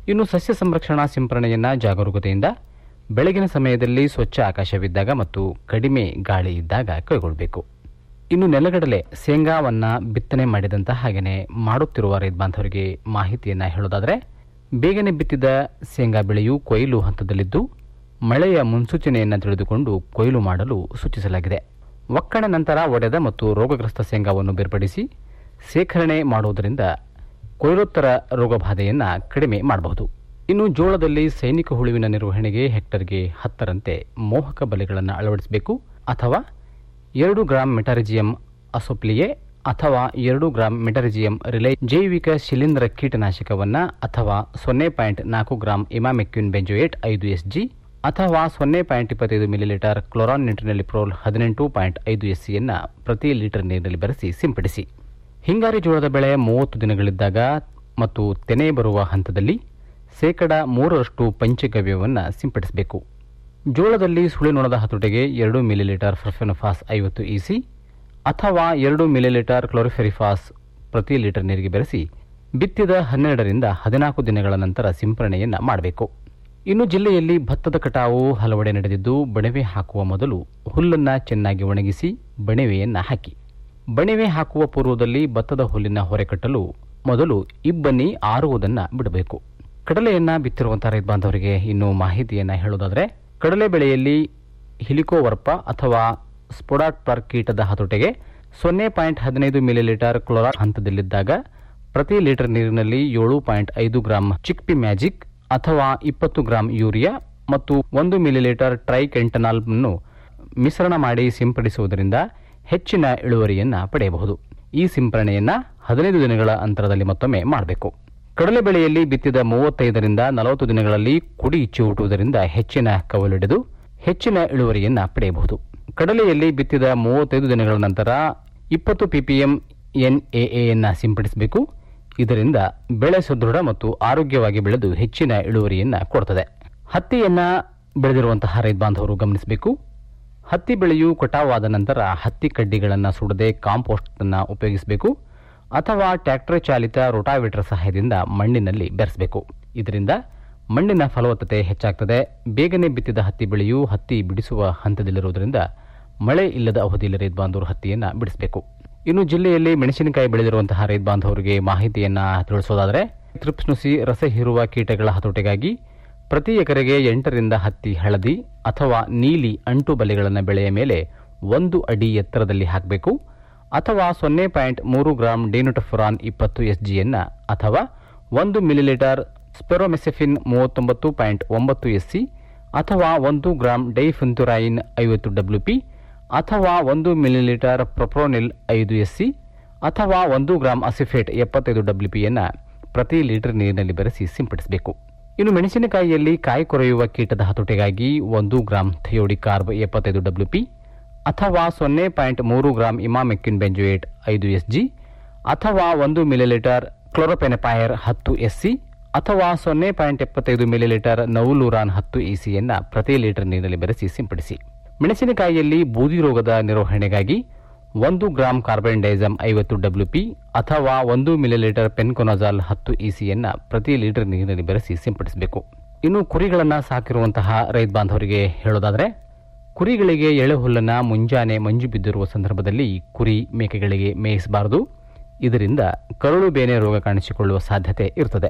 ಇನ್ನು ಸಸ್ಯ ಸಂರಕ್ಷಣಾ ಸಿಂಪರಣೆಯನ್ನು ಜಾಗರೂಕತೆಯಿಂದ ಬೆಳಗಿನ ಸಮಯದಲ್ಲಿ ಸ್ವಚ್ಛ ಆಕಾಶವಿದ್ದಾಗ ಮತ್ತು ಕಡಿಮೆ ಗಾಳಿ ಇದ್ದಾಗ ಕೈಗೊಳ್ಳಬೇಕು ಇನ್ನು ನೆಲಗಡಲೆ ಶೇಂಗಾವನ್ನು ಬಿತ್ತನೆ ಮಾಡಿದಂಥ ಹಾಗೆಯೇ ಮಾಡುತ್ತಿರುವ ರೈತ ಬಾಂಧವರಿಗೆ ಮಾಹಿತಿಯನ್ನು ಹೇಳೋದಾದರೆ ಬೇಗನೆ ಬಿತ್ತಿದ ಶೇಂಗಾ ಬೆಳೆಯು ಕೊಯ್ಲು ಹಂತದಲ್ಲಿದ್ದು ಮಳೆಯ ಮುನ್ಸೂಚನೆಯನ್ನು ತಿಳಿದುಕೊಂಡು ಕೊಯ್ಲು ಮಾಡಲು ಸೂಚಿಸಲಾಗಿದೆ ಒಕ್ಕಣೆ ನಂತರ ಒಡೆದ ಮತ್ತು ರೋಗಗ್ರಸ್ತ ಶೇಂಗಾವನ್ನು ಬೇರ್ಪಡಿಸಿ ಶೇಖರಣೆ ಮಾಡುವುದರಿಂದ ಕೊಯ್ಲೋತ್ತರ ರೋಗಬಾಧೆಯನ್ನು ಕಡಿಮೆ ಮಾಡಬಹುದು ಇನ್ನು ಜೋಳದಲ್ಲಿ ಸೈನಿಕ ಹುಳುವಿನ ನಿರ್ವಹಣೆಗೆ ಹೆಕ್ಟರ್ಗೆ ಹತ್ತರಂತೆ ಮೋಹಕ ಬಲೆಗಳನ್ನು ಅಳವಡಿಸಬೇಕು ಅಥವಾ ಎರಡು ಗ್ರಾಂ ಮೆಟಾರಿಜಿಯಂ ಅಸೋಪ್ಲಿಯೆ ಅಥವಾ ಎರಡು ಗ್ರಾಂ ಮೆಟಾರಿಜಿಯಂ ರಿಲೈ ಜೈವಿಕ ಶಿಲೀಂಧ್ರ ಕೀಟನಾಶಕವನ್ನು ಅಥವಾ ಸೊನ್ನೆ ಪಾಯಿಂಟ್ ನಾಲ್ಕು ಗ್ರಾಂ ಇಮಾಮೆಕ್ಯೂನ್ ಬೆಂಜೋಯೇಟ್ ಐದು ಎಸ್ ಜಿ ಅಥವಾ ಸೊನ್ನೆ ಪಾಯಿಂಟ್ ಇಪ್ಪತ್ತೈದು ಮಿಲಿಲೀಟರ್ ಕ್ಲೋರಾನ್ ನಿಟ್ರಿನಲ್ಲಿ ಪ್ರೋಲ್ ಹದಿನೆಂಟು ಪಾಯಿಂಟ್ ಐದು ಎಸ್ ಸಿಯನ್ನು ಪ್ರತಿ ಲೀಟರ್ ನೀರಿನಲ್ಲಿ ಬೆರೆಸಿ ಸಿಂಪಡಿಸಿ ಹಿಂಗಾರಿ ಜೋಳದ ಬೆಳೆ ಮೂವತ್ತು ದಿನಗಳಿದ್ದಾಗ ಮತ್ತು ತೆನೆ ಬರುವ ಹಂತದಲ್ಲಿ ಶೇಕಡ ಮೂರರಷ್ಟು ಪಂಚಗವ್ಯವನ್ನು ಸಿಂಪಡಿಸಬೇಕು ಜೋಳದಲ್ಲಿ ಸುಳಿನೊಣದ ಹತೋಟಿಗೆ ಎರಡು ಮಿಲಿಲೀಟರ್ ಫರ್ಫೆನೋಫಾಸ್ ಐವತ್ತು ಇಸಿ ಅಥವಾ ಎರಡು ಮಿಲಿಲೀಟರ್ ಕ್ಲೋರಿಫೆರಿಫಾಸ್ ಪ್ರತಿ ಲೀಟರ್ ನೀರಿಗೆ ಬೆರೆಸಿ ಬಿತ್ತಿದ ಹನ್ನೆರಡರಿಂದ ಹದಿನಾಲ್ಕು ದಿನಗಳ ನಂತರ ಸಿಂಪರಣೆಯನ್ನು ಮಾಡಬೇಕು ಇನ್ನು ಜಿಲ್ಲೆಯಲ್ಲಿ ಭತ್ತದ ಕಟಾವು ಹಲವೆಡೆ ನಡೆದಿದ್ದು ಬಣವೆ ಹಾಕುವ ಮೊದಲು ಹುಲ್ಲನ್ನು ಚೆನ್ನಾಗಿ ಒಣಗಿಸಿ ಬಣವೆಯನ್ನು ಹಾಕಿ ಬಣವೆ ಹಾಕುವ ಪೂರ್ವದಲ್ಲಿ ಭತ್ತದ ಹುಲ್ಲಿನ ಹೊರೆ ಕಟ್ಟಲು ಮೊದಲು ಇಬ್ಬನಿ ಆರುವುದನ್ನು ಬಿಡಬೇಕು ಕಡಲೆಯನ್ನ ಬಿತ್ತಿರುವಂತಹ ರೈತ ಬಾಂಧವರಿಗೆ ಇನ್ನು ಮಾಹಿತಿಯನ್ನು ಹೇಳೋದಾದರೆ ಕಡಲೆ ಬೆಳೆಯಲ್ಲಿ ಹಿಲಿಕೋವರ್ಪ ಅಥವಾ ಸ್ಪೊಡಾಟ್ಪರ್ ಕೀಟದ ಹತೋಟಿಗೆ ಸೊನ್ನೆ ಪಾಯಿಂಟ್ ಹದಿನೈದು ಮಿಲಿಲೀಟರ್ ಕ್ಲೋರಾ ಹಂತದಲ್ಲಿದ್ದಾಗ ಪ್ರತಿ ಲೀಟರ್ ನೀರಿನಲ್ಲಿ ಏಳು ಪಾಯಿಂಟ್ ಐದು ಗ್ರಾಂ ಚಿಕ್ಪಿ ಮ್ಯಾಜಿಕ್ ಅಥವಾ ಇಪ್ಪತ್ತು ಗ್ರಾಂ ಯೂರಿಯಾ ಮತ್ತು ಒಂದು ಮಿಲಿಲೀಟರ್ ಟ್ರೈಕೆಂಟನಾಲ್ ಅನ್ನು ಮಿಶ್ರಣ ಮಾಡಿ ಸಿಂಪಡಿಸುವುದರಿಂದ ಹೆಚ್ಚಿನ ಇಳುವರಿಯನ್ನು ಪಡೆಯಬಹುದು ಈ ಸಿಂಪರಣೆಯನ್ನು ಹದಿನೈದು ದಿನಗಳ ಅಂತರದಲ್ಲಿ ಮತ್ತೊಮ್ಮೆ ಮಾಡಬೇಕು ಕಡಲೆ ಬೆಳೆಯಲ್ಲಿ ಬಿತ್ತಿದ ಮೂವತ್ತೈದರಿಂದ ನಲವತ್ತು ದಿನಗಳಲ್ಲಿ ಕುಡಿ ಚಿವುಟುವುದರಿಂದ ಹೆಚ್ಚಿನ ಕವಲಿಡಿದು ಹೆಚ್ಚಿನ ಇಳುವರಿಯನ್ನ ಪಡೆಯಬಹುದು ಕಡಲೆಯಲ್ಲಿ ಬಿತ್ತಿದ ಮೂವತ್ತೈದು ದಿನಗಳ ನಂತರ ಇಪ್ಪತ್ತು ಪಿಪಿಎಂ ಎನ್ಎಎಯನ್ನು ಸಿಂಪಡಿಸಬೇಕು ಇದರಿಂದ ಬೆಳೆ ಸುದೃಢ ಮತ್ತು ಆರೋಗ್ಯವಾಗಿ ಬೆಳೆದು ಹೆಚ್ಚಿನ ಇಳುವರಿಯನ್ನ ಕೊಡುತ್ತದೆ ಹತ್ತಿಯನ್ನ ಬೆಳೆದಿರುವಂತಹ ರೈತ ಬಾಂಧವರು ಗಮನಿಸಬೇಕು ಹತ್ತಿ ಬೆಳೆಯು ಕಟಾವಾದ ನಂತರ ಹತ್ತಿ ಕಡ್ಡಿಗಳನ್ನು ಸುಡದೆ ಕಾಂಪೋಸ್ಟ್ ಅನ್ನು ಉಪಯೋಗಿಸಬೇಕು ಅಥವಾ ಟ್ರ್ಯಾಕ್ಟರ್ ಚಾಲಿತ ರೋಟಾವೇಟರ್ ಸಹಾಯದಿಂದ ಮಣ್ಣಿನಲ್ಲಿ ಬೆರೆಸಬೇಕು ಇದರಿಂದ ಮಣ್ಣಿನ ಫಲವತ್ತತೆ ಹೆಚ್ಚಾಗ್ತದೆ ಬೇಗನೆ ಬಿತ್ತಿದ ಹತ್ತಿ ಬೆಳೆಯು ಹತ್ತಿ ಬಿಡಿಸುವ ಹಂತದಲ್ಲಿರುವುದರಿಂದ ಮಳೆ ಇಲ್ಲದ ಅವಧಿಯಲ್ಲಿ ರೈತ ಬಾಂಧವರು ಹತ್ತಿಯನ್ನು ಬಿಡಿಸಬೇಕು ಇನ್ನು ಜಿಲ್ಲೆಯಲ್ಲಿ ಮೆಣಸಿನಕಾಯಿ ಬೆಳೆದಿರುವಂತಹ ರೈತ ಬಾಂಧವರಿಗೆ ಮಾಹಿತಿಯನ್ನ ತಿಳಿಸೋದಾದರೆ ತ್ರಿಪ್ಸ್ ನುಸಿ ರಸ ಹೀರುವ ಕೀಟಗಳ ಹತೋಟಿಗಾಗಿ ಪ್ರತಿ ಎಕರೆಗೆ ಎಂಟರಿಂದ ಹತ್ತಿ ಹಳದಿ ಅಥವಾ ನೀಲಿ ಅಂಟು ಬಲೆಗಳನ್ನು ಬೆಳೆಯ ಮೇಲೆ ಒಂದು ಅಡಿ ಎತ್ತರದಲ್ಲಿ ಹಾಕಬೇಕು ಅಥವಾ ಸೊನ್ನೆ ಪಾಯಿಂಟ್ ಮೂರು ಗ್ರಾಂ ಡಿನುಟಫುರಾನ್ ಇಪ್ಪತ್ತು ಎಸ್ಜಿಯನ್ನು ಅಥವಾ ಒಂದು ಮಿಲಿಲೀಟರ್ ಸ್ಪೆರೋಮೆಸೆಫಿನ್ ಮೂವತ್ತೊಂಬತ್ತು ಪಾಯಿಂಟ್ ಒಂಬತ್ತು ಎಸ್ಸಿ ಅಥವಾ ಒಂದು ಗ್ರಾಂ ಡೈಫುಂತುರಾಯಿನ್ ಐವತ್ತು ಡಬ್ಲ್ಯೂಪಿ ಅಥವಾ ಒಂದು ಮಿಲಿಲೀಟರ್ ಪ್ರೊಪ್ರೋನಿಲ್ ಐದು ಎಸ್ಸಿ ಅಥವಾ ಒಂದು ಗ್ರಾಂ ಅಸಿಫೇಟ್ ಎಪ್ಪತ್ತೈದು ಡಬ್ಲ್ಯೂಪಿಯನ್ನು ಪ್ರತಿ ಲೀಟರ್ ನೀರಿನಲ್ಲಿ ಬೆರೆಸಿ ಸಿಂಪಡಿಸಬೇಕು ಇನ್ನು ಮೆಣಸಿನಕಾಯಿಯಲ್ಲಿ ಕಾಯಿ ಕೊರೆಯುವ ಕೀಟದ ಹತೋಟಿಗಾಗಿ ಒಂದು ಗ್ರಾಂ ಥಿಯೋಡಿ ಕಾರ್ಬ್ ಎಪ್ಪತ್ತೈದು ಡಬ್ಲ್ಯೂಪಿ ಅಥವಾ ಸೊನ್ನೆ ಪಾಯಿಂಟ್ ಮೂರು ಗ್ರಾಂ ಇಮಾಮೆಕ್ಕಿನ್ ಬೆಂಜೋಯೇಟ್ ಐದು ಎಸ್ಜಿ ಅಥವಾ ಒಂದು ಮಿಲಿಲೀಟರ್ ಕ್ಲೋರೋಪೆನಪಾಯರ್ ಹತ್ತು ಎಸ್ಸಿ ಅಥವಾ ಸೊನ್ನೆ ಪಾಯಿಂಟ್ ಎಪ್ಪತ್ತೈದು ಮಿಲಿಲೀಟರ್ ನೌಲೂರಾನ್ ಹತ್ತು ಇಸಿಯನ್ನು ಪ್ರತಿ ಲೀಟರ್ ನೀರಿನಲ್ಲಿ ಬೆರೆಸಿ ಸಿಂಪಡಿಸಿ ಮೆಣಸಿನಕಾಯಿಯಲ್ಲಿ ಬೂದಿ ರೋಗದ ನಿರ್ವಹಣೆಗಾಗಿ ಒಂದು ಗ್ರಾಂ ಕಾರ್ಬನ್ ಡೈಸಮ್ ಐವತ್ತು ಡಬ್ಲ್ಯೂಪಿ ಅಥವಾ ಒಂದು ಮಿಲಿಲೀಟರ್ ಪೆನ್ಕೊನಜಾಲ್ ಹತ್ತು ಇಸಿಯನ್ನು ಪ್ರತಿ ಲೀಟರ್ ನೀರಿನಲ್ಲಿ ಬೆರೆಸಿ ಸಿಂಪಡಿಸಬೇಕು ಇನ್ನು ಕುರಿಗಳನ್ನು ಸಾಕಿರುವಂತಹ ರೈತ ಬಾಂಧವರಿಗೆ ಹೇಳೋದಾದರೆ ಕುರಿಗಳಿಗೆ ಎಳೆ ಹುಲ್ಲನ್ನು ಮುಂಜಾನೆ ಮಂಜು ಬಿದ್ದಿರುವ ಸಂದರ್ಭದಲ್ಲಿ ಕುರಿ ಮೇಕೆಗಳಿಗೆ ಮೇಯಿಸಬಾರದು ಇದರಿಂದ ಕರುಳು ಬೇನೆ ರೋಗ ಕಾಣಿಸಿಕೊಳ್ಳುವ ಸಾಧ್ಯತೆ ಇರುತ್ತದೆ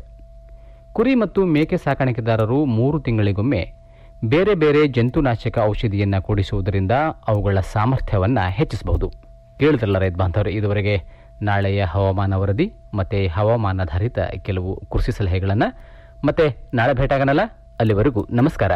ಕುರಿ ಮತ್ತು ಮೇಕೆ ಸಾಕಾಣಿಕೆದಾರರು ಮೂರು ತಿಂಗಳಿಗೊಮ್ಮೆ ಬೇರೆ ಬೇರೆ ಜಂತುನಾಶಕ ಔಷಧಿಯನ್ನು ಕೂಡಿಸುವುದರಿಂದ ಅವುಗಳ ಸಾಮರ್ಥ್ಯವನ್ನು ಹೆಚ್ಚಿಸಬಹುದು ಕೇಳಿದ್ರಲ್ಲ ರೈತ ಬಾಂಧವರು ಇದುವರೆಗೆ ನಾಳೆಯ ಹವಾಮಾನ ವರದಿ ಮತ್ತು ಹವಾಮಾನಾಧಾರಿತ ಕೆಲವು ಕೃಷಿ ಸಲಹೆಗಳನ್ನು ಮತ್ತೆ ನಾಳೆ ಭೇಟಾಗನಲ್ಲ ಅಲ್ಲಿವರೆಗೂ ನಮಸ್ಕಾರ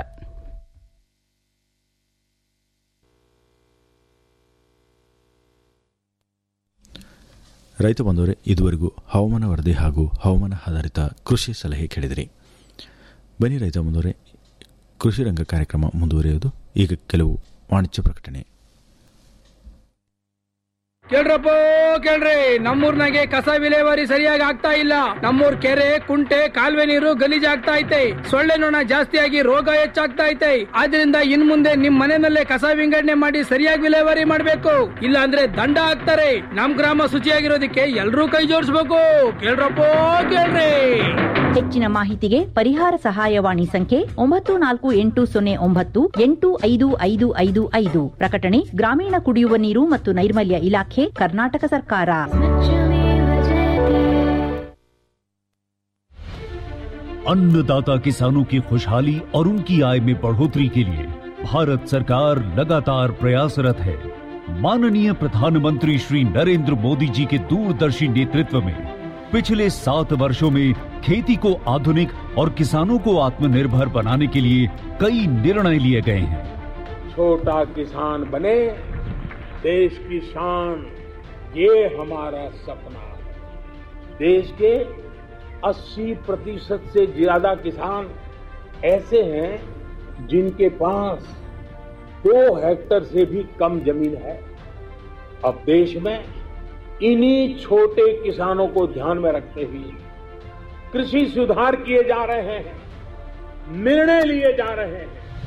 ರೈತ ಬಂದವರೇ ಇದುವರೆಗೂ ಹವಾಮಾನ ವರದಿ ಹಾಗೂ ಹವಾಮಾನ ಆಧಾರಿತ ಕೃಷಿ ಸಲಹೆ ಕೇಳಿದಿರಿ ಬನ್ನಿ ರೈತ ಬಂದವರೇ ಕೃಷಿ ರಂಗ ಕಾರ್ಯಕ್ರಮ ಮುಂದುವರಿಯುವುದು ಈಗ ಕೆಲವು ವಾಣಿಜ್ಯ ಪ್ರಕಟಣೆ ಕೇಳ್ರಪ್ಪ ಕೇಳ್ರಿ ನಮ್ಮೂರ್ನಾಗೆ ಕಸ ವಿಲೇವಾರಿ ಸರಿಯಾಗಿ ಆಗ್ತಾ ಇಲ್ಲ ನಮ್ಮೂರ್ ಕೆರೆ ಕುಂಟೆ ಕಾಲುವೆ ನೀರು ಗಲೀಜಾಗ್ತಾ ಐತೆ ಸೊಳ್ಳೆ ನೊಣ ಜಾಸ್ತಿಯಾಗಿ ರೋಗ ಹೆಚ್ಚಾಗ್ತಾ ಐತೆ ಆದ್ರಿಂದ ಇನ್ ಮುಂದೆ ನಿಮ್ ಮನೆಯಲ್ಲೇ ಕಸ ವಿಂಗಡಣೆ ಮಾಡಿ ಸರಿಯಾಗಿ ವಿಲೇವಾರಿ ಮಾಡ್ಬೇಕು ಇಲ್ಲ ಅಂದ್ರೆ ದಂಡ ಹಾಕ್ತಾರೆ ನಮ್ ಗ್ರಾಮ ಶುಚಿಯಾಗಿರೋದಕ್ಕೆ ಎಲ್ರೂ ಕೈ ಜೋಡಿಸ್ಬೇಕು ಕೇಳ್ರಪ್ಪ ಕೇಳ್ರಿ ಹೆಚ್ಚಿನ ಮಾಹಿತಿಗೆ ಪರಿಹಾರ ಸಹಾಯವಾಣಿ ಸಂಖ್ಯೆ ಒಂಬತ್ತು ನಾಲ್ಕು ಎಂಟು ಸೊನ್ನೆ ಒಂಬತ್ತು ಎಂಟು ಐದು ಐದು ಐದು ಐದು ಪ್ರಕಟಣೆ ಗ್ರಾಮೀಣ ಕುಡಿಯುವ ನೀರು ಮತ್ತು ನೈರ್ಮಲ್ಯ ಇಲಾಖೆ ಕರ್ನಾಟಕ ಸರ್ಕಾರ अन्नदाता किसानों की खुशहाली और उनकी आय में बढ़ोतरी के लिए भारत सरकार लगातार प्रयासरत है माननीय प्रधानमंत्री श्री नरेंद्र मोदी जी के दूरदर्शी नेतृत्व में पिछले सात वर्षों में खेती को आधुनिक और किसानों को आत्मनिर्भर बनाने के लिए कई निर्णय लिए गए हैं छोटा किसान बने देश की शान ये हमारा सपना है देश के 80 प्रतिशत से ज्यादा किसान ऐसे हैं जिनके पास दो हेक्टर से भी कम जमीन है अब देश में इन्हीं छोटे किसानों को ध्यान में रखते हुए कृषि सुधार किए जा रहे हैं निर्णय लिए जा रहे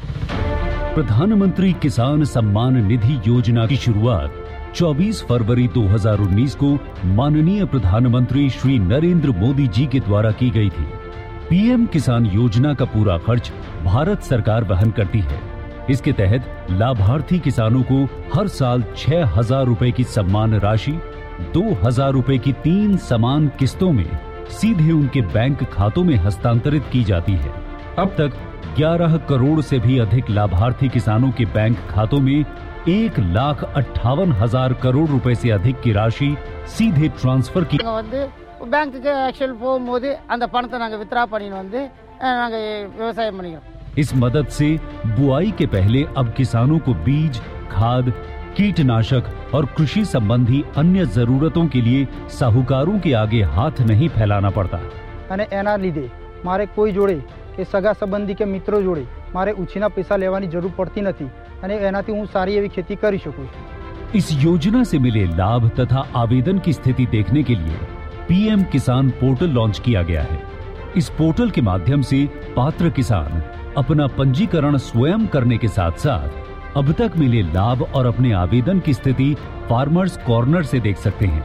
हैं प्रधानमंत्री किसान सम्मान निधि योजना की शुरुआत 24 फरवरी 2019 को माननीय प्रधानमंत्री श्री नरेंद्र मोदी जी के द्वारा की गई थी पीएम किसान योजना का पूरा खर्च भारत सरकार वहन करती है इसके तहत लाभार्थी किसानों को हर साल छह हजार रूपए की सम्मान राशि दो हजार रूपए की तीन समान किस्तों में सीधे उनके बैंक खातों में हस्तांतरित की जाती है अब तक 11 करोड़ से भी अधिक लाभार्थी किसानों के बैंक खातों में एक लाख अट्ठावन हजार करोड़ रुपए से अधिक की राशि सीधे ट्रांसफर की நாங்கள் வந்து பேங்க்குக்கு ஆக்சுவல் போகும்போது அந்த பணத்தை நாங்கள் வித்ரா பண்ணின்னு வந்து நாங்கள் விவசாயம் பண்ணிக்கிறோம் इस मदद से बुआई के पहले अब किसानों को बीज खाद कीटनाशक और कृषि संबंधी अन्य जरूरतों के लिए साहूकारों के आगे हाथ नहीं फैलाना पड़ता અને એના લીધે મારે કોઈ જોડે કે સગા સંબંધી કે મિત્રો જોડે મારે ઉછીના પૈસા લેવાની જરૂર પડતી નથી અને એનાથી હું સારી એવી ખેતી કરી શકું છું इस योजना से मिले लाभ तथा आवेदन की स्थिति देखने के लिए पीएम किसान पोर्टल लॉन्च किया गया है इस पोर्टल के माध्यम से पात्र किसान अपना पंजीकरण स्वयं करने के साथ साथ अब तक मिले लाभ और अपने आवेदन की स्थिति फार्मर्स कॉर्नर से देख सकते हैं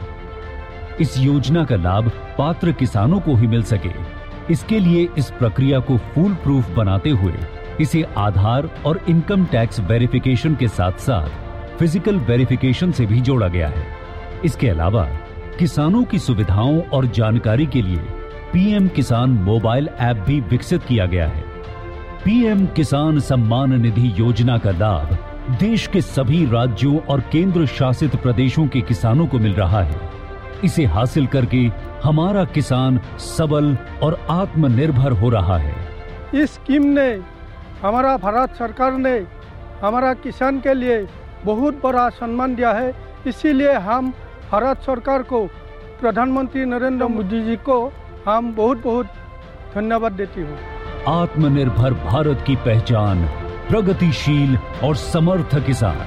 इस योजना का लाभ पात्र किसानों को ही मिल सके इसके लिए इस प्रक्रिया को फूल प्रूफ बनाते हुए इसे आधार और इनकम टैक्स वेरिफिकेशन के साथ साथ फिजिकल वेरिफिकेशन से भी जोड़ा गया है इसके अलावा किसानों की सुविधाओं और जानकारी के लिए पीएम किसान मोबाइल ऐप भी विकसित किया गया है पीएम किसान सम्मान निधि योजना का लाभ देश के सभी राज्यों और केंद्र शासित प्रदेशों के किसानों को मिल रहा है इसे हासिल करके हमारा किसान सबल और आत्मनिर्भर हो रहा है इस स्कीम ने हमारा भारत सरकार ने हमारा किसान के लिए बहुत बड़ा सम्मान दिया है इसीलिए हम भारत सरकार को प्रधानमंत्री नरेंद्र मोदी जी को हम बहुत बहुत धन्यवाद देती हूँ आत्मनिर्भर भारत की पहचान प्रगतिशील और समर्थ किसान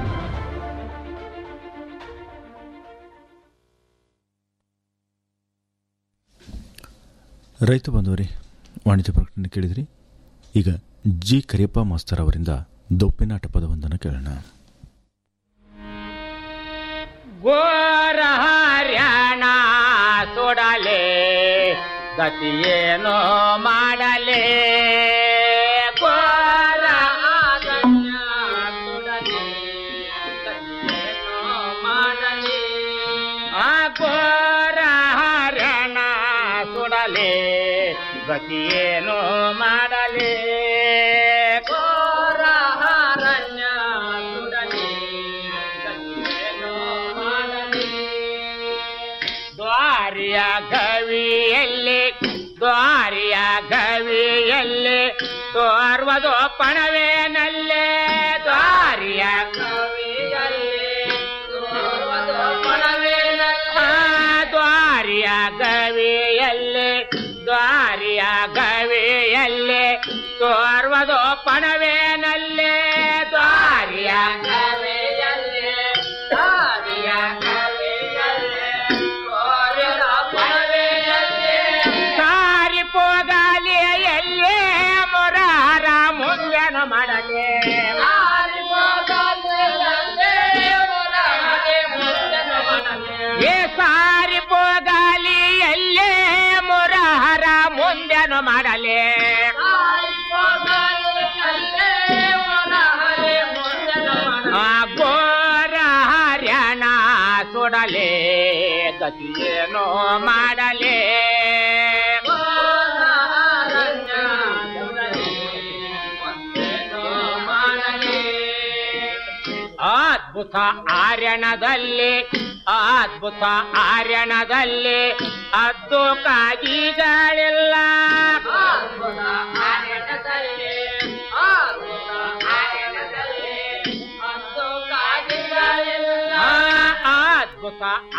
ರೈತ ಬಂದವರೇ ವಾಣಿಜ್ಯ ಪ್ರಕಟಣೆ ಕೇಳಿದ್ರಿ ಈಗ ಜಿ ಕರಿಯಪ್ಪ ಮಾಸ್ತರ್ ಅವರಿಂದ ದೊಪ್ಪಿನಾಟ ಪದವೊಂದನ್ನು ಕೇಳೋಣ ಗೋರ ಹರ್ಯಾಣ ಸುಡಲೆ ಗತಿಯೇನೋ ಮಾಡಲೆ ಗೋರ ಆರಣ್ಯ ಸುಡಲೆ ಗತಿಯೇನೋ ಮಾಡಲೆ ಆ ಗೋರ ಹರ್ಯಾಣ ಸುಡಲೆ ಗತಿಯೇನೋ ಮಾಡಲೆ ಗೋರ ಹರಣ್ಯ ಸುಡಲೆ ದ್ವಾರಿಯ ಗವಿಯಲ್ಲಿ ದ್ವಾರಿಯ ಗವಿಯಲ್ಲಿ ತೋರ್ವದು ಪಣವೇನಲ್ಲೇ ದ್ವಾರಿಯ ಗವಿಯಲ್ಲಿ ತೋರ್ವದು ಪಣವೇನಲ್ಲ ದ್ವಾರಿಯ ಗವಿಯಲ್ಲಿ ದ್ವಾರಿಯ ಗವಿಯಲ್ಲಿ ತೋರ್ವದು ಪಣವೇನಲ್ಲೇ ದ್ವಾರಿಯ ಗವಿಯಲ್ಲಿ ದ್ವಾರಿಯ ಗವಿಯಲ್ಲಿ ಮಾಡಲೇ ಆ ಘೋರ ಹರ್ಯಾಣ ಸುಡಲೇ ಗತಿಯೇನೋ ಮಾಡಲೇ ಅದ್ಭುತ ಆರ್ಯಣದಲ್ಲಿ ಅದ್ಭುತ ಆರ್ಯಣದಲ್ಲಿ ಅದ್ದು ಕಾಗಿಗಳಿಲ್ಲ ಆ, ಅದ್ಭುತ